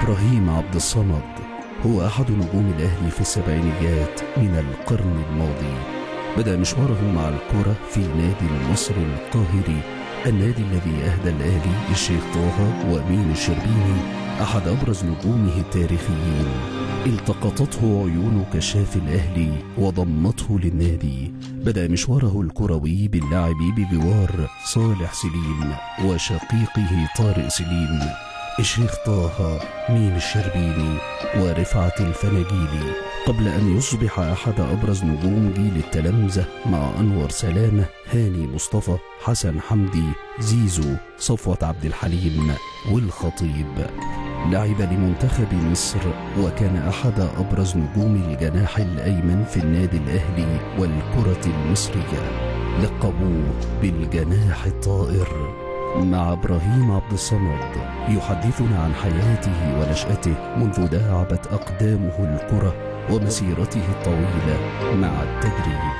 إبراهيم عبد الصمد هو أحد نجوم الأهلي في السبعينيات من القرن الماضي بدأ مشواره مع الكرة في نادي المصري القاهري النادي الذي أهدى الأهلي الشيخ طه وأمين الشربيني أحد أبرز نجومه التاريخيين التقطته عيون كشاف الأهلي وضمته للنادي بدأ مشواره الكروي باللعب بجوار صالح سليم وشقيقه طارق سليم الشيخ طه مين الشربيني ورفعة الفناجيلي قبل أن يصبح أحد أبرز نجوم جيل التلامذة مع أنور سلامة هاني مصطفى حسن حمدي زيزو صفوة عبد الحليم والخطيب لعب لمنتخب مصر وكان أحد أبرز نجوم الجناح الأيمن في النادي الأهلي والكرة المصرية لقبوه بالجناح الطائر مع إبراهيم عبد الصمد يحدثنا عن حياته ونشأته منذ داعبت أقدامه الكرة ومسيرته الطويلة مع التدريب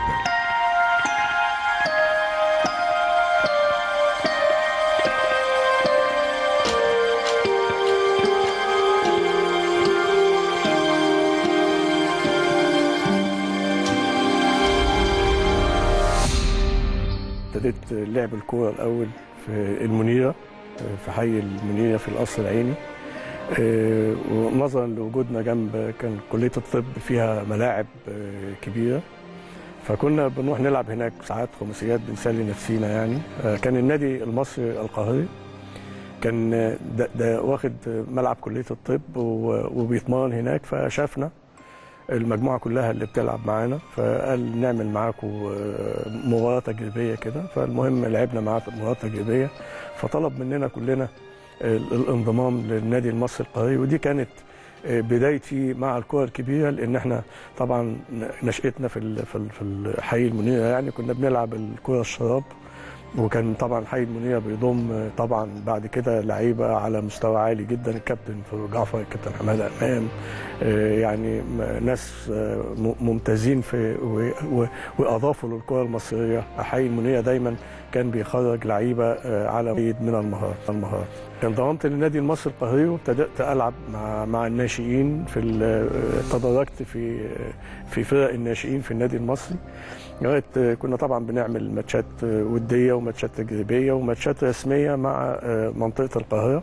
ابتديت لعب الكوره الاول في المنيره في حي المنيره في القصر العيني آه، ونظرا لوجودنا جنب كان كليه الطب فيها ملاعب آه، كبيره فكنا بنروح نلعب هناك ساعات خماسيات بنسلي نفسينا يعني آه، كان النادي المصري القاهري كان ده, ده واخد ملعب كليه الطب و- وبيتمرن هناك فشافنا المجموعه كلها اللي بتلعب معانا فقال نعمل معاكم آه، مباراه تجريبيه كده فالمهم لعبنا معاه مباراه تجريبيه فطلب مننا كلنا ال- الانضمام للنادي المصري القاهري ودي كانت آه، بدايتي مع الكره الكبيره لان احنا طبعا نشاتنا في ال- في ال- في الحي المنيره يعني كنا بنلعب الكره الشراب وكان طبعا حي المنيره بيضم آه، طبعا بعد كده لعيبه على مستوى عالي جدا الكابتن فاروق جعفر الكابتن حماده امام آه، يعني م- ناس آه، م- ممتازين في و- و- واضافوا للكره المصريه حي المنيه دايما كان بيخرج لعيبه آه، على عديد من المهارات المهارات انضممت للنادي المصري القاهري وابتدات العب مع مع الناشئين في ال- آه، تدرجت في آه، في فرق الناشئين في النادي المصري لغايه آه، كنا طبعا بنعمل ماتشات آه، وديه وماتشات تجريبيه وماتشات رسميه مع آه، منطقه القاهره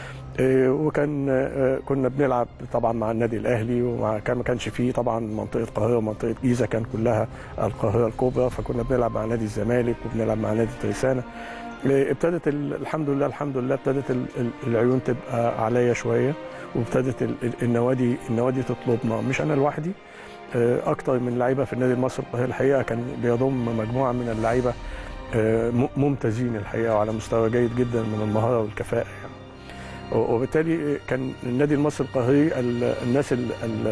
آه، وكان آه، كنا بنلعب طبعا مع النادي الاهلي ومع كان ما كانش فيه طبعا منطقه القاهره ومنطقه جيزه كان كلها القاهره الكبرى فكنا بنلعب مع نادي الزمالك وبنلعب مع نادي ترسانه آه، ابتدت ال- الحمد لله الحمد لله ابتدت ال- ال- العيون تبقى عليا شويه وابتدت ال- ال- النوادي النوادي تطلبنا مش انا لوحدي آه، اكتر من لعيبه في النادي المصري القاهره الحقيقه كان بيضم مجموعه من اللعيبه آه، م- ممتازين الحقيقه وعلى مستوى جيد جدا من المهاره والكفاءه يعني. و- وبالتالي كان النادي المصري القاهري ال- الناس ال- ال-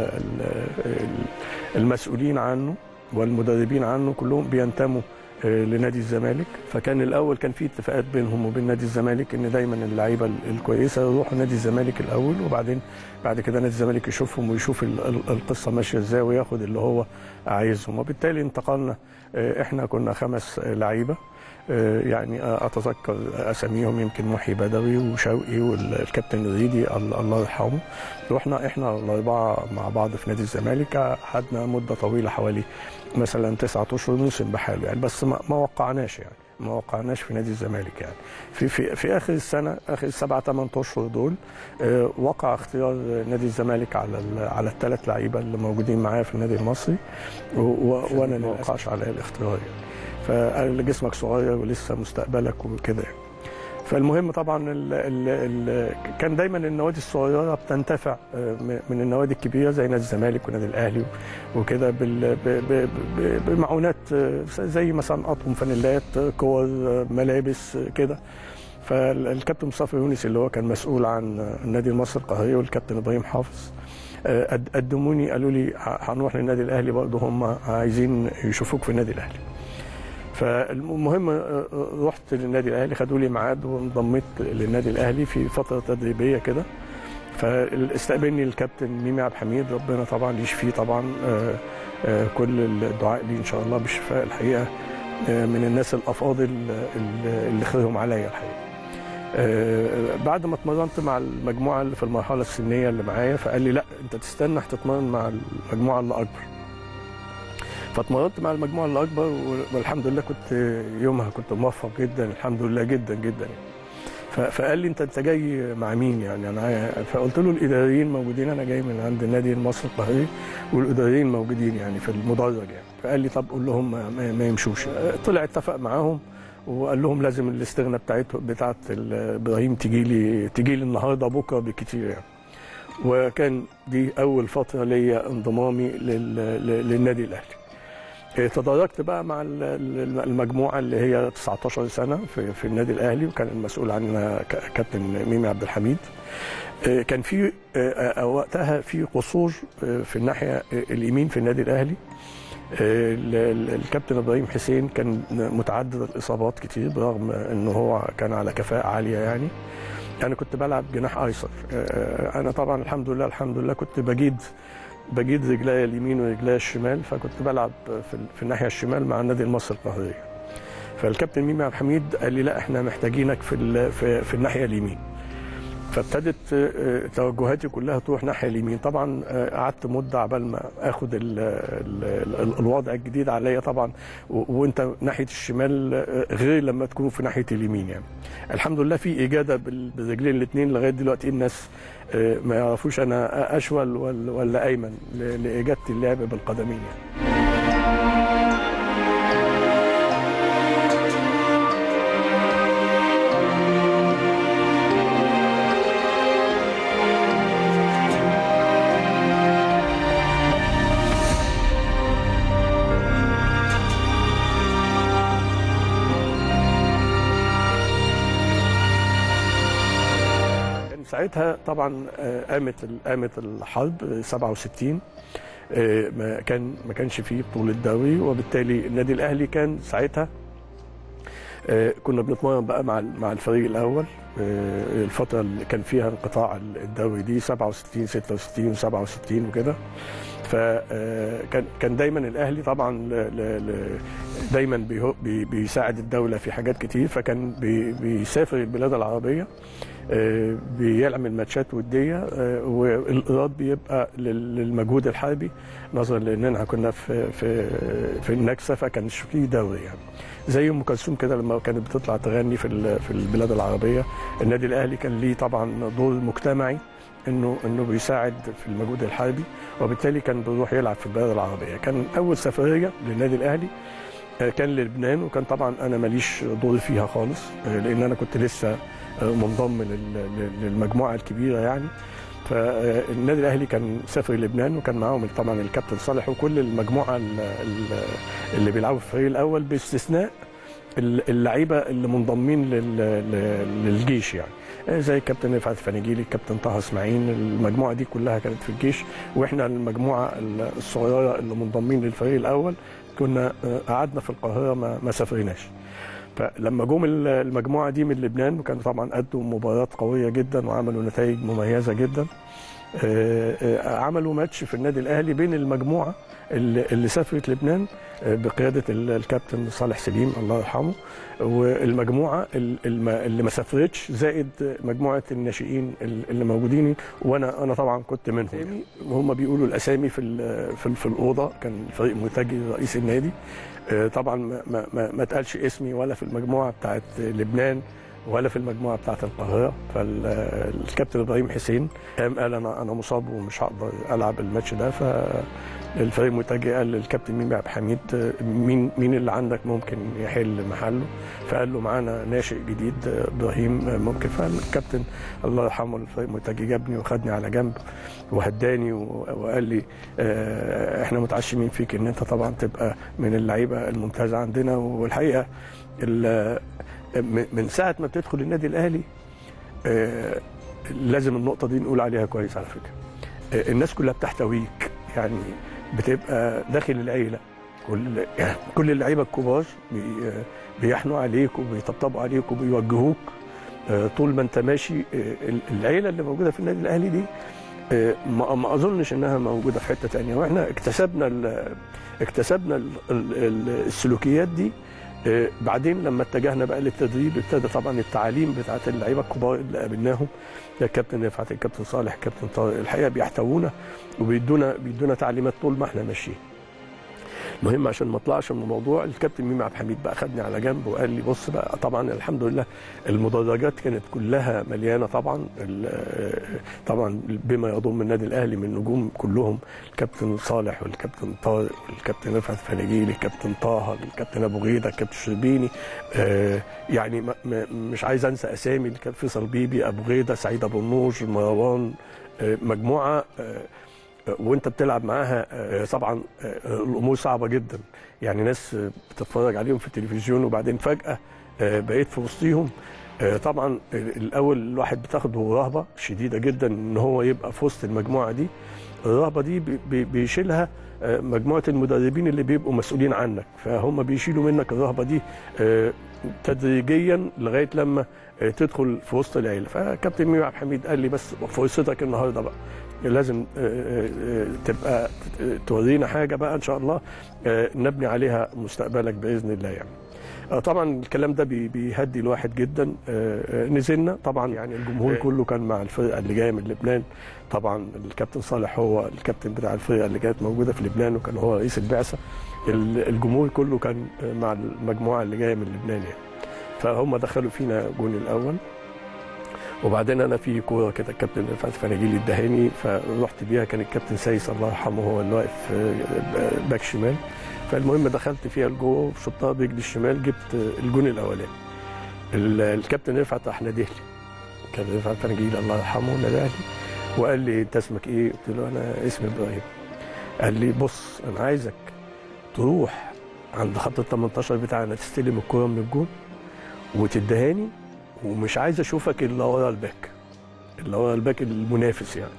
ال- المسؤولين عنه والمدربين عنه كلهم بينتموا آه، لنادي الزمالك فكان الاول كان في اتفاقات بينهم وبين نادي الزمالك ان دايما اللعيبه ال- الكويسه يروحوا نادي الزمالك الاول وبعدين بعد كده نادي الزمالك يشوفهم ويشوف ال- ال- القصه ماشيه ازاي وياخد اللي هو عايزهم وبالتالي انتقلنا آه، احنا كنا خمس آه، لعيبه آه، يعني آه، اتذكر اساميهم يمكن محي بدوي وشوقي والكابتن الريدي ال- الله يرحمه رحنا احنا الاربعه مع بعض في نادي الزمالك قعدنا مده طويله حوالي مثلا تسعة اشهر موسم بحاله يعني بس ما ما وقعناش يعني ما وقعناش في نادي الزمالك يعني في في في اخر السنه اخر السبعة ثمان اشهر دول آه، وقع اختيار نادي الزمالك على ال- على الثلاث لعيبه اللي موجودين معايا في النادي المصري و- و- وانا ما وقعش عليا الاختيار يعني فقال لي جسمك صغير ولسه مستقبلك وكده يعني. فالمهم طبعا ال ال ال كان دايما النوادي الصغيره بتنتفع آه، م- من النوادي الكبيره زي نادي الزمالك ونادي الاهلي وكده بال- ب- ب- ب- بمعونات آه، زي مثلا اطقم فانيلات آه، كور آه، ملابس آه، كده فالكابتن مصطفى يونس اللي هو كان مسؤول عن آه، النادي المصري القاهري والكابتن ابراهيم حافظ آه، قد- قدموني قالوا لي ه- هنروح للنادي الاهلي برضه هم عايزين يشوفوك في النادي الاهلي فالمهم آه، آه، رحت للنادي الاهلي خدوا لي ميعاد وانضميت للنادي الاهلي في فتره تدريبيه كده فاستقبلني الكابتن ميمي عبد الحميد ربنا طبعا يشفيه طبعا آه، آه، كل الدعاء ليه ان شاء الله بالشفاء الحقيقه آه، من الناس الافاضل اللي اللي خيرهم عليا الحقيقه آه، بعد ما اتمرنت مع المجموعه اللي في المرحله السنيه اللي معايا فقال لي لا انت تستنى هتتمرن مع المجموعه اللي اكبر فاتمرنت مع المجموعه اللي اكبر والحمد لله كنت يومها كنت موفق جدا الحمد لله جدا جدا ف- فقال لي انت انت جاي مع مين يعني انا فقلت له الاداريين موجودين انا جاي من عند النادي المصري القاهري والاداريين موجودين يعني في المدرج يعني فقال لي طب قول لهم ما, ما- ما يمشوش طلع اتفق معاهم وقال لهم لازم الاستغنى بتاعته بتاعت ال- ابراهيم تجي لي تجي لي النهارده بكره بالكتير يعني وكان دي اول فتره ليا انضمامي لل- لل- للنادي الاهلي إيه، تدرجت بقى مع ال- ال- المجموعه اللي هي 19 سنه في, في النادي الاهلي وكان المسؤول عنها ك- كابتن ميمي عبد الحميد إيه، كان في إيه، وقتها في قصور إيه، في الناحيه اليمين في النادي الاهلي إيه، ال- ال- الكابتن ابراهيم حسين كان متعدد الاصابات كتير برغم ان هو كان على كفاءه عاليه يعني انا كنت بلعب جناح ايسر آه، انا طبعا الحمد لله الحمد لله كنت بجيد بجيد رجليا اليمين ورجليا الشمال فكنت بلعب في, في الناحيه الشمال مع النادي المصري القاهري فالكابتن ميمي عبد الحميد قال لي لا احنا محتاجينك في ال- في, في الناحيه اليمين فابتدت آه، توجهاتي كلها تروح ناحيه اليمين طبعا آه، قعدت مده عبال ما اخد ال ال ال الوضع الجديد عليا طبعا و- وانت ناحيه الشمال آه، غير لما تكون في ناحيه اليمين يعني الحمد لله في اجاده بال- بالرجلين الاثنين لغايه دلوقتي الناس آه، ما يعرفوش انا اشول ولا ولا ايمن ل- لاجادتي اللعب بالقدمين يعني كان ساعتها طبعا آه، قامت قامت الحرب آه، 67 آه، ما كان ما كانش فيه بطوله دوري وبالتالي النادي الاهلي كان ساعتها آه، كنا بنتمرن بقى مع مع الفريق الاول آه، الفتره اللي كان فيها انقطاع الدوري دي 67 66 و67 وكده فكان كان دايما الاهلي طبعا ل- ل- ل- دايما بيه- بي- بيساعد الدوله في حاجات كتير فكان بي- بيسافر البلاد العربيه آه، بيعمل ماتشات وديه آه، والايراد بيبقى لل- للمجهود الحربي نظرا لاننا كنا في في في النكسه فكانش فيه دوري يعني زي ام كلثوم كده لما كانت بتطلع تغني في ال- في البلاد العربيه النادي الاهلي كان ليه طبعا دور مجتمعي انه انه بيساعد في المجهود الحربي وبالتالي كان بيروح يلعب في البلاد العربيه كان اول سفريه للنادي الاهلي آه، كان للبنان وكان طبعا انا ماليش دور فيها خالص آه، لان انا كنت لسه آه، منضم لل- لل- للمجموعه الكبيره يعني فالنادي الاهلي كان سافر لبنان وكان معاهم طبعا الكابتن صالح وكل المجموعه ال- ال- اللي بيلعبوا في الفريق الاول باستثناء ال- اللعيبه اللي منضمين لل- ل- للجيش يعني آه، زي الكابتن رفعت الفناجيلي الكابتن طه اسماعيل المجموعه دي كلها كانت في الجيش واحنا المجموعه الصغيره اللي منضمين للفريق الاول كنا آه، قعدنا في القاهره ما, ما سافرناش فلما جم ال- المجموعه دي من لبنان وكانوا طبعا ادوا مباريات قويه جدا وعملوا نتائج مميزه جدا آه، آه، عملوا ماتش في النادي الاهلي بين المجموعه اللي اللي سافرت لبنان آه، بقياده ال- الكابتن صالح سليم الله يرحمه والمجموعه ال- الم- اللي ما سافرتش زائد مجموعه الناشئين ال- اللي موجودين وانا انا طبعا كنت منهم وهم بيقولوا الاسامي في ال- في, ال- في الاوضه كان فريق مرتجي رئيس النادي آه، طبعا ما, ما, ما, ما اتقالش اسمي ولا في المجموعه بتاعت لبنان ولا في المجموعه بتاعت القاهره فالكابتن ابراهيم حسين قام قال انا انا مصاب ومش هقدر العب الماتش ده فالفريق المتجه قال للكابتن ميمي عبد الحميد آه، مين مين اللي عندك ممكن يحل محله فقال له معانا ناشئ جديد آه، ابراهيم آه، ممكن فالكابتن الله يرحمه الفريق المتجه جابني وخدني على جنب وهداني و- وقال لي آه، احنا متعشمين فيك ان انت طبعا تبقى من اللعيبه الممتازه عندنا والحقيقه ال- م- من ساعه ما بتدخل النادي الاهلي آه، لازم النقطه دي نقول عليها كويس على فكره آه، الناس كلها بتحتويك يعني بتبقى داخل العيله كل يعني كل اللعيبه الكبار بي- آه، بيحنوا عليك وبيطبطبوا عليك وبيوجهوك آه، طول ما انت ماشي آه، العيله اللي موجوده في النادي الاهلي دي آه، ما ما اظنش انها موجوده في حته تانية واحنا اكتسبنا ال- اكتسبنا ال- ال- ال- السلوكيات دي آه، بعدين لما اتجهنا بقى للتدريب ابتدى طبعا التعاليم بتاعت اللعيبه الكبار اللي قابلناهم الكابتن رفعت الكابتن صالح الكابتن طارق الحقيقه بيحتوونا وبيدونا بيدونا تعليمات طول ما احنا ماشيين المهم عشان ما اطلعش من الموضوع الكابتن ميمي عبد الحميد بقى خدني على جنب وقال لي بص بقى طبعا الحمد لله المدرجات كانت كلها مليانه طبعا ال- طبعا بما يضم النادي الاهلي من نجوم كلهم الكابتن صالح والكابتن طارق والكابتن رفعت فناجيلي الكابتن طه الكابتن ابو غيده الكابتن شربيني آه، يعني ما- ما- مش عايز انسى اسامي الكابتن فيصل بيبي ابو غيده سعيد ابو النور مروان آه، مجموعه آه، وانت بتلعب معاها آه، طبعا آه، الامور صعبه جدا يعني ناس آه، بتتفرج عليهم في التلفزيون وبعدين فجاه آه، بقيت في وسطيهم آه، طبعا الاول الواحد بتاخده رهبه شديده جدا ان هو يبقى في وسط المجموعه دي الرهبه دي بي- بي- بيشيلها آه، مجموعه المدربين اللي بيبقوا مسؤولين عنك فهم بيشيلوا منك الرهبه دي آه، تدريجيا لغايه لما آه، تدخل في وسط العيله فكابتن ميمي عبد الحميد قال لي بس فرصتك النهارده بقى لازم آه، آه، آه، تبقى تورينا حاجه بقى ان شاء الله آه، نبني عليها مستقبلك باذن الله يعني آه، طبعا الكلام ده بي- بيهدي الواحد جدا آه، آه، نزلنا طبعا يعني الجمهور كله كان مع الفرقه اللي جايه من لبنان طبعا الكابتن صالح هو الكابتن بتاع الفرقه اللي كانت موجوده في لبنان وكان هو رئيس البعثه ال- الجمهور كله كان آه، مع المجموعه اللي جايه من لبنان يعني فهم دخلوا فينا جون الاول وبعدين انا في كوره كده الكابتن رفعت فناجيلي ادهاني فرحت بيها كان الكابتن سايس الله يرحمه هو اللي واقف آه، باك شمال فالمهم دخلت فيها لجوه وشطها برجلي الشمال جبت الجون الاولاني ال- الكابتن رفعت راح ناديه لي كان رفعت فناجيلي الله يرحمه ناداه لي وقال لي انت اسمك ايه؟ قلت له انا اسمي ابراهيم قال لي بص انا عايزك تروح عند خط ال 18 بتاعنا تستلم الكوره من الجون وتدهاني ومش عايز اشوفك الا ورا الباك الا ورا الباك المنافس يعني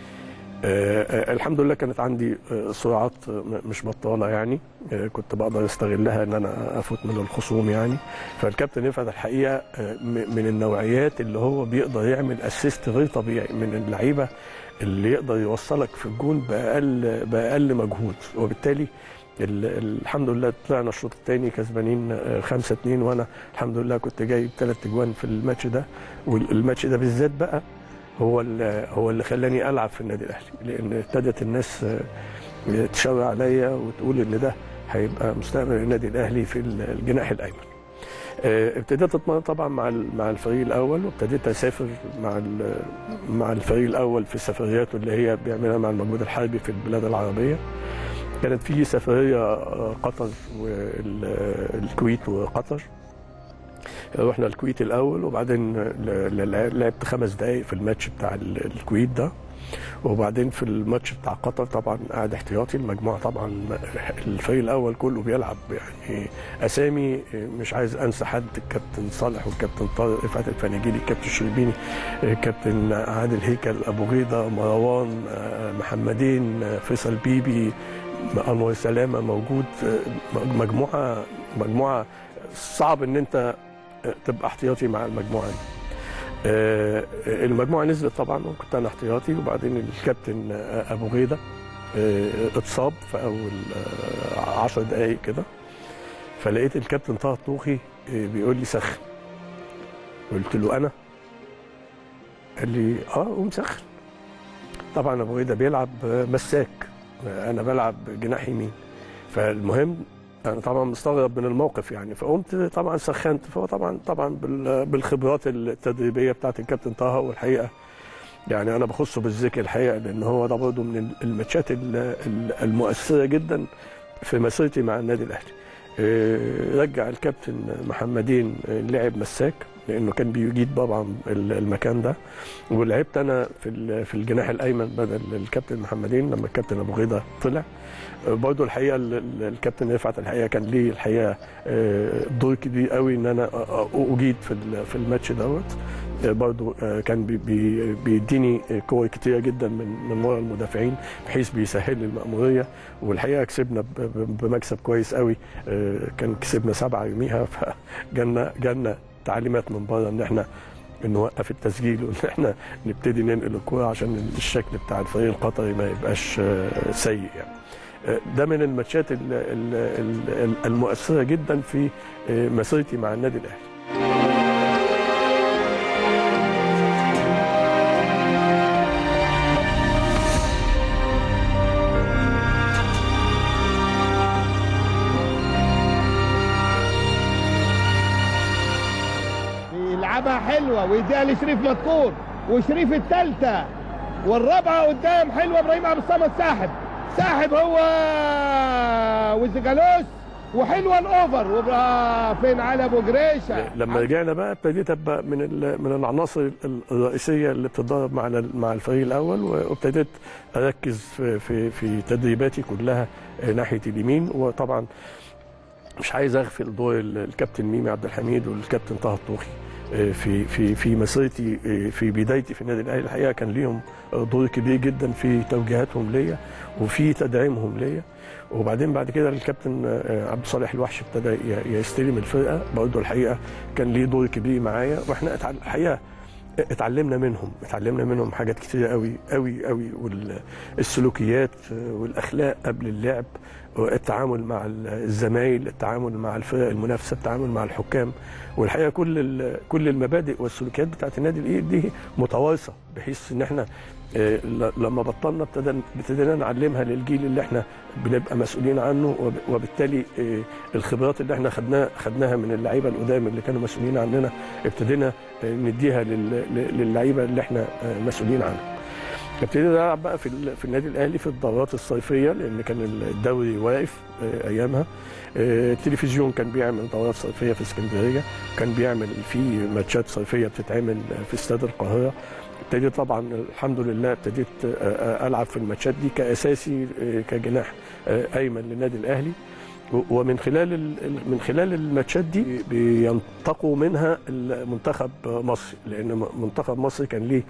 آه آه الحمد لله كانت عندي آه سرعات آه، م- مش بطاله يعني آه كنت بقدر استغلها ان انا افوت من الخصوم يعني فالكابتن رفعت الحقيقه آه م- من النوعيات اللي هو بيقدر يعمل اسيست غير طبيعي من اللعيبه اللي يقدر يوصلك في الجون باقل باقل مجهود وبالتالي ال- الحمد لله طلعنا الشوط الثاني كسبانين 5 2 وانا الحمد لله كنت جايب ثلاث اجوان في الماتش ده والماتش ده بالذات بقى هو اللي هو اللي خلاني العب في النادي الاهلي لان ابتدت الناس آه، تشاور عليا وتقول ان ده هيبقى مستقبل النادي الاهلي في الجناح الايمن. آه، ابتديت اتمرن طبعا مع ال- مع الفريق الاول وابتديت اسافر مع ال- مع الفريق الاول في سفرياته اللي هي بيعملها مع المجهود الحربي في البلاد العربيه. كانت في سفريه آه، قطر والكويت وقطر رحنا الكويت الاول وبعدين ل- ل- لعبت خمس دقائق في الماتش بتاع ال- الكويت ده وبعدين في الماتش بتاع قطر طبعا قاعد احتياطي المجموعه طبعا الفريق الاول كله بيلعب يعني اسامي مش عايز انسى حد الكابتن صالح والكابتن طارق رفعت الفناجيلي الكابتن شربيني الكابتن عادل هيكل ابو غيده مروان محمدين فيصل بيبي انور سلامه موجود مجموعه مجموعه صعب ان انت تبقى احتياطي مع المجموعه دي آه، المجموعه نزلت طبعا وكنت انا احتياطي وبعدين الكابتن آه، ابو غيده آه، اتصاب في اول آه، عشر دقائق كده فلقيت الكابتن طه طوخي آه، بيقول لي سخن قلت له انا قال لي اه قوم سخن طبعا ابو غيده بيلعب آه، مساك آه، انا بلعب جناح يمين فالمهم انا طبعا مستغرب من الموقف يعني فقمت طبعا سخنت فهو طبعا طبعا بال- بالخبرات التدريبيه بتاعت الكابتن طه والحقيقه يعني انا بخصه بالذكر الحقيقه لان هو ده برضه من الماتشات ال- ال- المؤثره جدا في مسيرتي مع النادي الاهلي. إيه، رجع الكابتن محمدين لعب مساك لانه كان بيجيد طبعا ال- المكان ده ولعبت انا في ال- في الجناح الايمن بدل الكابتن محمدين لما الكابتن ابو غيده طلع برضه الحقيقه ال- ال- الكابتن رفعت الحقيقه كان ليه الحقيقه آه، دور كبير قوي ان انا أ- أ- اجيد في ال- في الماتش دوت آه، برضه آه، كان بي- بي- بيديني كور كتيره جدا من من ورا المدافعين بحيث بيسهل لي المأموريه والحقيقه كسبنا ب- ب- بمكسب كويس قوي آه، كان كسبنا سبعه يوميها فجالنا جالنا تعليمات من بره ان احنا نوقف التسجيل وان احنا نبتدي ننقل الكوره عشان الشكل بتاع الفريق القطري ما يبقاش آه، سيء يعني. آه، ده من الماتشات ال- ال- ال- المؤثره جدا في آه، مسيرتي مع النادي الاهلي يلعبها حلوه ويديها لشريف مذكور وشريف الثالثه والرابعه قدام حلوه ابراهيم عبد الصمد ساحب ساحب هو وزيجالوس وحلوه الاوفر وبقى فين علي ابو جريشه لما رجعنا بقى ابتديت ابقى من ال- من العناصر الرئيسيه اللي بتتدرب مع ال- مع الفريق الاول وابتديت اركز في في, في تدريباتي كلها ناحيه اليمين وطبعا مش عايز اغفل دور ال- الكابتن ميمي عبد الحميد والكابتن طه الطوخي في في في مسيرتي في بدايتي في النادي الاهلي الحقيقه كان ليهم دور كبير جدا في توجيهاتهم ليا وفي تدعيمهم ليا وبعدين بعد كده الكابتن عبد الصالح الوحش ابتدى ي- يستلم الفرقه برضه الحقيقه كان ليه دور كبير معايا واحنا اتع- الحقيقه اتعلمنا منهم اتعلمنا منهم حاجات كتيرة قوي قوي قوي والسلوكيات والاخلاق قبل اللعب التعامل مع الزمايل التعامل مع الفرق المنافسه التعامل مع الحكام والحقيقه كل ال- كل المبادئ والسلوكيات بتاعت النادي الاهلي دي متوارثه بحيث ان احنا آه، ل- لما بطلنا ابتدينا ابتدينا نعلمها للجيل اللي احنا بنبقى مسؤولين عنه وب- وبالتالي آه، الخبرات اللي احنا خدناها خدناها من اللعيبه القدام اللي كانوا مسؤولين عننا ابتدينا آه، نديها لل- ل- للعيبه اللي احنا آه، مسؤولين عنهم. ابتديت العب بقى في ال- في النادي الاهلي في الدورات الصيفيه لان كان الدوري واقف آه، ايامها آه، التلفزيون كان بيعمل دورات صيفيه في اسكندريه كان بيعمل في ماتشات صيفيه بتتعمل في استاد القاهره ابتديت طبعا الحمد لله ابتديت آه، آه، العب في الماتشات دي كاساسي آه، كجناح آه، ايمن للنادي الاهلي و- ومن خلال ال- ال- من خلال الماتشات دي بينتقوا منها منتخب مصر لان منتخب مصر كان ليه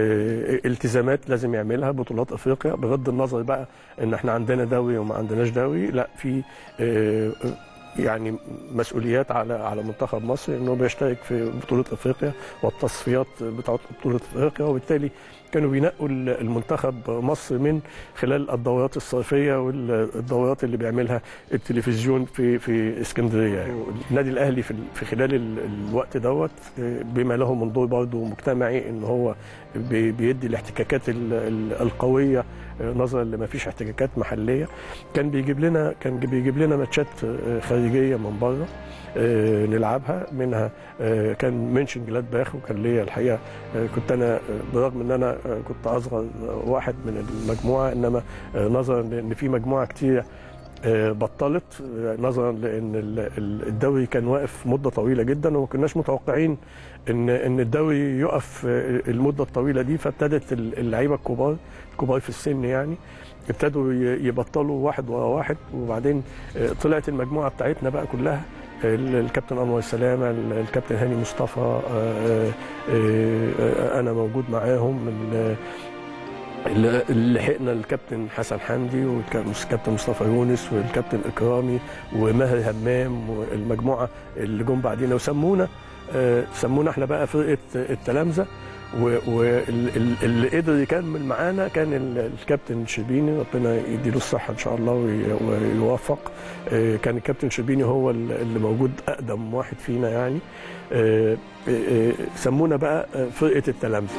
آه، التزامات لازم يعملها بطولات افريقيا بغض النظر بقى ان احنا عندنا دوري وما عندناش دوري لا في آه، يعني مسؤوليات على على منتخب مصر انه بيشترك في بطوله افريقيا والتصفيات بتاعت بطوله افريقيا وبالتالي كانوا بينقوا المنتخب مصر من خلال الدورات الصيفيه والدورات اللي بيعملها التلفزيون في في اسكندريه يعني النادي الاهلي في في خلال ال- الوقت دوت بما له من دور برضه مجتمعي ان هو بي- بيدي الاحتكاكات ال- ال- القويه نظرا لما فيش احتكاكات محليه كان بيجيب لنا كان بيجيب لنا ماتشات خارجيه من بره آه، نلعبها منها آه، كان منشن جلادباخ وكان ليا الحقيقه آه، كنت انا آه، برغم ان انا آه، كنت اصغر واحد من المجموعه انما آه، نظرا لان في مجموعه كتيره آه، بطلت آه، نظرا لان ال- ال- الدوري كان واقف مده طويله جدا وما كناش متوقعين ان ان الدوري يقف آه، المده الطويله دي فابتدت ال- اللعيبه الكبار كبار في السن يعني ابتدوا ي- يبطلوا واحد ورا واحد وبعدين آه، طلعت المجموعه بتاعتنا بقى كلها ال- الكابتن انور سلامه ال- الكابتن هاني مصطفى آه، آه، آه، انا موجود معاهم ال- اللي اللي لحقنا الكابتن حسن حمدي والكابتن مصطفى يونس والكابتن اكرامي وماهر همام والمجموعه اللي جم بعدينا وسمونا آه، سمونا احنا بقى فرقه التلامذه واللي قدر يكمل معانا كان ال- الكابتن شربيني ربنا يديله الصحه ان شاء الله وي- ويوفق آه، كان الكابتن شربيني هو ال- اللي موجود اقدم واحد فينا يعني آه، آه، آه، سمونا بقى آه، فرقه التلامذه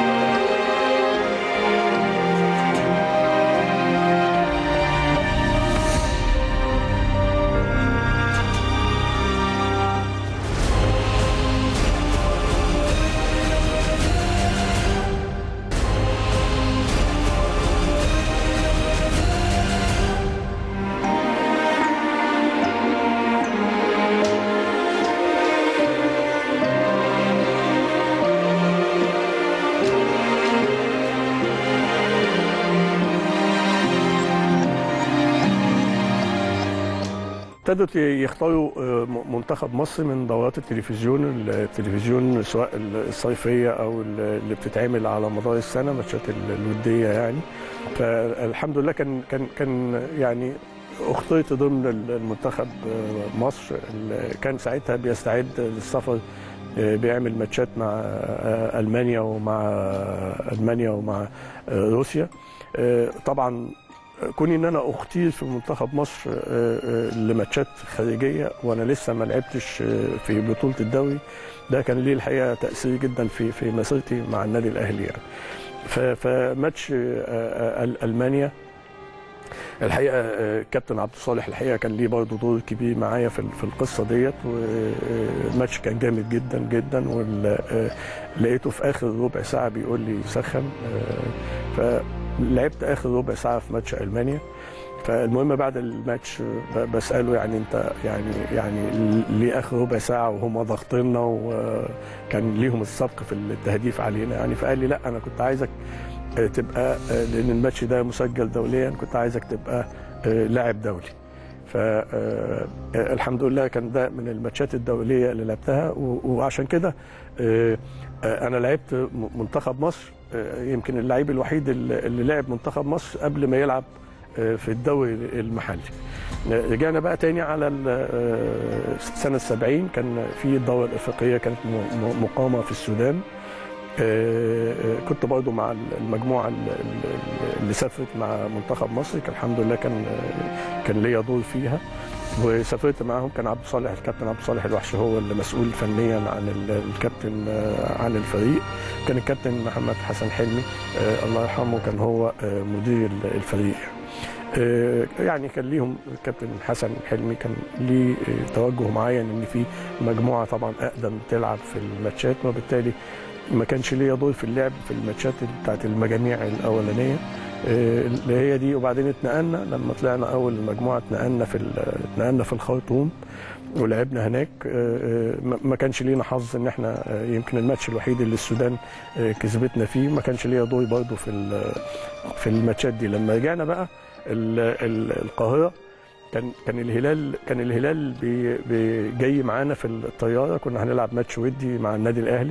ابتدوا يختاروا آه، م- منتخب مصر من دورات التلفزيون التلفزيون سواء الصيفيه او اللي بتتعمل على مدار السنه ماتشات ال- الوديه يعني فالحمد لله كان كان كان يعني اخترت ضمن المنتخب آه، مصر اللي كان ساعتها بيستعد للسفر آه، بيعمل ماتشات مع آه، المانيا ومع المانيا ومع آه، روسيا آه، طبعا كوني ان انا اختير في منتخب مصر آه، آه، لماتشات خارجيه وانا لسه ما لعبتش آه، في بطوله الدوري ده كان ليه الحقيقه تاثير جدا في في مسيرتي مع النادي الاهلي يعني ف- فماتش آه، آه، المانيا الحقيقه آه، كابتن عبد الصالح الحقيقه كان ليه برضه دور كبير معايا في في القصه ديت والماتش كان جامد جدا جدا ولقيته في اخر ربع ساعه بيقول لي سخن آه، فلعبت اخر ربع ساعه في ماتش المانيا فالمهم بعد الماتش ب- بساله يعني انت يعني يعني ليه اخر ربع ساعه وهم ضاغطيننا وكان ليهم السبق في التهديف علينا يعني فقال لي لا انا كنت عايزك آه، تبقى آه، لان الماتش ده مسجل دوليا كنت عايزك تبقى آه، لاعب دولي فالحمد لله كان ده من الماتشات الدوليه اللي لعبتها و- وعشان كده آه، آه، انا لعبت م- منتخب مصر آه، يمكن اللعيب الوحيد اللي اللي لعب منتخب مصر قبل ما يلعب آه، في الدوري المحلي آه، رجعنا بقى تاني على ال- آه، سنة 70 كان في الدورة الإفريقية كانت م- م- مقامة في السودان آه، آه، كنت برضو مع المجموعة ال- ال- اللي سافرت مع منتخب مصر كان الحمد لله كان آه، كان ليا دور فيها وسافرت معاهم كان عبد الصالح الكابتن عبد الصالح الوحش هو اللي مسؤول فنيا عن ال- الكابتن آه، عن الفريق كان الكابتن محمد حسن حلمي آه، الله يرحمه كان هو آه، مدير الفريق آه، يعني كان ليهم الكابتن حسن حلمي كان ليه آه، توجه معين ان في مجموعه طبعا اقدم تلعب في الماتشات وبالتالي ما كانش ليا دور في اللعب في الماتشات بتاعت المجاميع الاولانيه آه، اللي هي دي وبعدين اتنقلنا لما طلعنا اول مجموعه اتنقلنا في ال- اتنقلنا في الخرطوم ولعبنا هناك آه، آه، ما- ما كانش لينا حظ ان احنا آه، يمكن الماتش الوحيد اللي السودان آه، كسبتنا فيه ما كانش ليا دور برضه في ال- في الماتشات دي لما رجعنا بقى ال- ال- القاهره كان كان الهلال كان الهلال بي بي جاي معانا في الطياره كنا هنلعب ماتش ودي مع النادي الاهلي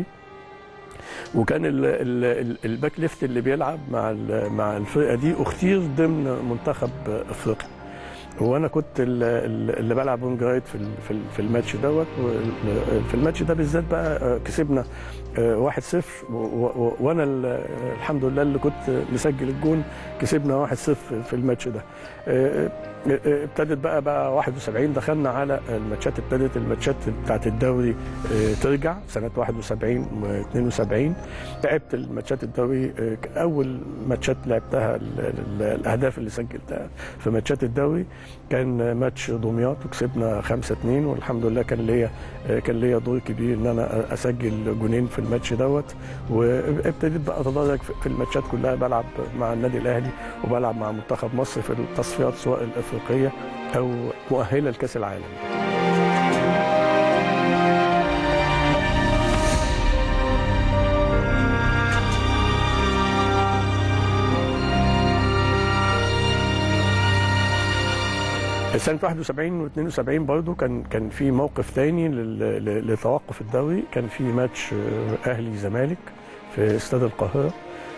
وكان ال- ال- ال- الباك ليفت اللي بيلعب مع ال- مع الفرقه دي اختير ضمن منتخب افريقيا وانا كنت ال- ال- اللي بلعب وينج رايت في ال- في ال- في الماتش دوت وال- في الماتش ده بالذات بقى آه، كسبنا آه، 1-0 و- و- وانا ال- الحمد لله اللي كنت مسجل الجون كسبنا 1-0 في الماتش ده آه، آه، آه، ابتدت بقى بقى 71 دخلنا على الماتشات ابتدت الماتشات بتاعت الدوري آه، ترجع سنه 71 و72 لعبت الماتشات الدوري آه، اول ماتشات لعبتها ال- ال- الاهداف اللي سجلتها في ماتشات الدوري كان ماتش دمياط وكسبنا 5-2 والحمد لله كان ليا آه، كان ليا دور كبير ان انا اسجل جونين في الماتش دوت وابتديت بقى اتدرج في في الماتشات كلها بلعب مع النادي الاهلي وبلعب مع منتخب مصر في التصفيات سواء الافريقيه او مؤهله لكاس العالم سنة 71 و 72 برضه كان كان في موقف تاني لل- ل- لتوقف الدوري كان في ماتش آه، اهلي زمالك في استاد القاهرة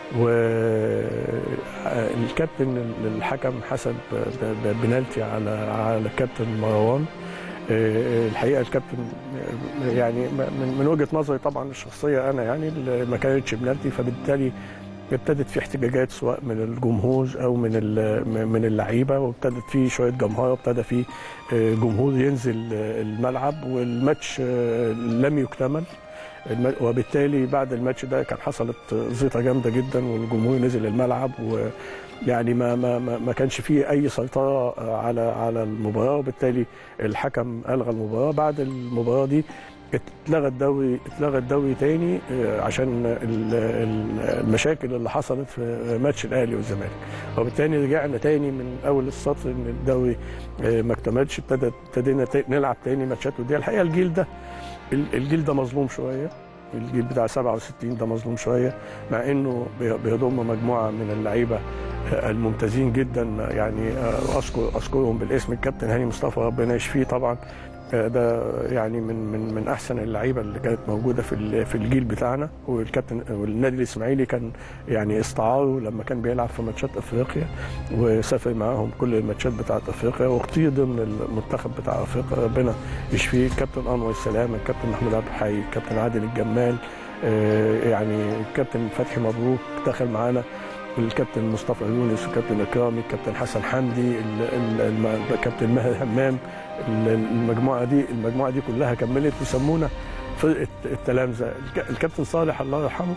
والكابتن الحكم حسب ب- ب- بنالتي على على الكابتن مروان آه، الحقيقه الكابتن آه، يعني من من وجهه نظري طبعا الشخصيه انا يعني اللي ما كانتش بنالتي فبالتالي ابتدت في احتجاجات سواء من الجمهور او من ال- من اللعيبه وابتدت في شويه جمهره وابتدى في آه، جمهور ينزل آه، الملعب والماتش آه، لم يكتمل الم- وبالتالي بعد الماتش ده كان حصلت زيطه جامده جدا والجمهور نزل الملعب ويعني ما ما ما ما كانش فيه اي سيطره على على المباراه وبالتالي الحكم الغى المباراه بعد المباراه دي اتلغى الدوري اتلغى الدوري تاني آه، عشان ال- ال- المشاكل اللي حصلت في ماتش الاهلي والزمالك وبالتالي رجعنا تاني من اول السطر ان الدوري آه، ما اكتملش ابتدى ابتدينا تا- نلعب تاني ماتشات وديه الحقيقه الجيل ده ال- الجيل ده مظلوم شويه الجيل بتاع 67 ده مظلوم شويه مع انه بي- بيضم مجموعه من اللعيبه آه، الممتازين جدا يعني آه، اذكر اذكرهم بالاسم الكابتن هاني مصطفى ربنا يشفيه طبعا آه، ده يعني من من من احسن اللعيبه اللي كانت موجوده في ال- في الجيل بتاعنا والكابتن والنادي الاسماعيلي كان يعني استعاره لما كان بيلعب في ماتشات افريقيا وسافر معاهم كل الماتشات بتاعت افريقيا واختير ضمن المنتخب بتاع افريقيا ربنا يشفيه الكابتن انور السلام الكابتن محمود عبد الحي الكابتن عادل الجمال آه، يعني الكابتن فتحي مبروك دخل معانا الكابتن مصطفى يونس والكابتن اكرامي الكابتن حسن حمدي ال- ال- الم- الكابتن ماهر همام ال- المجموعه دي المجموعه دي كلها كملت وسمونا فرقه التلامذه الك- الكابتن صالح الله يرحمه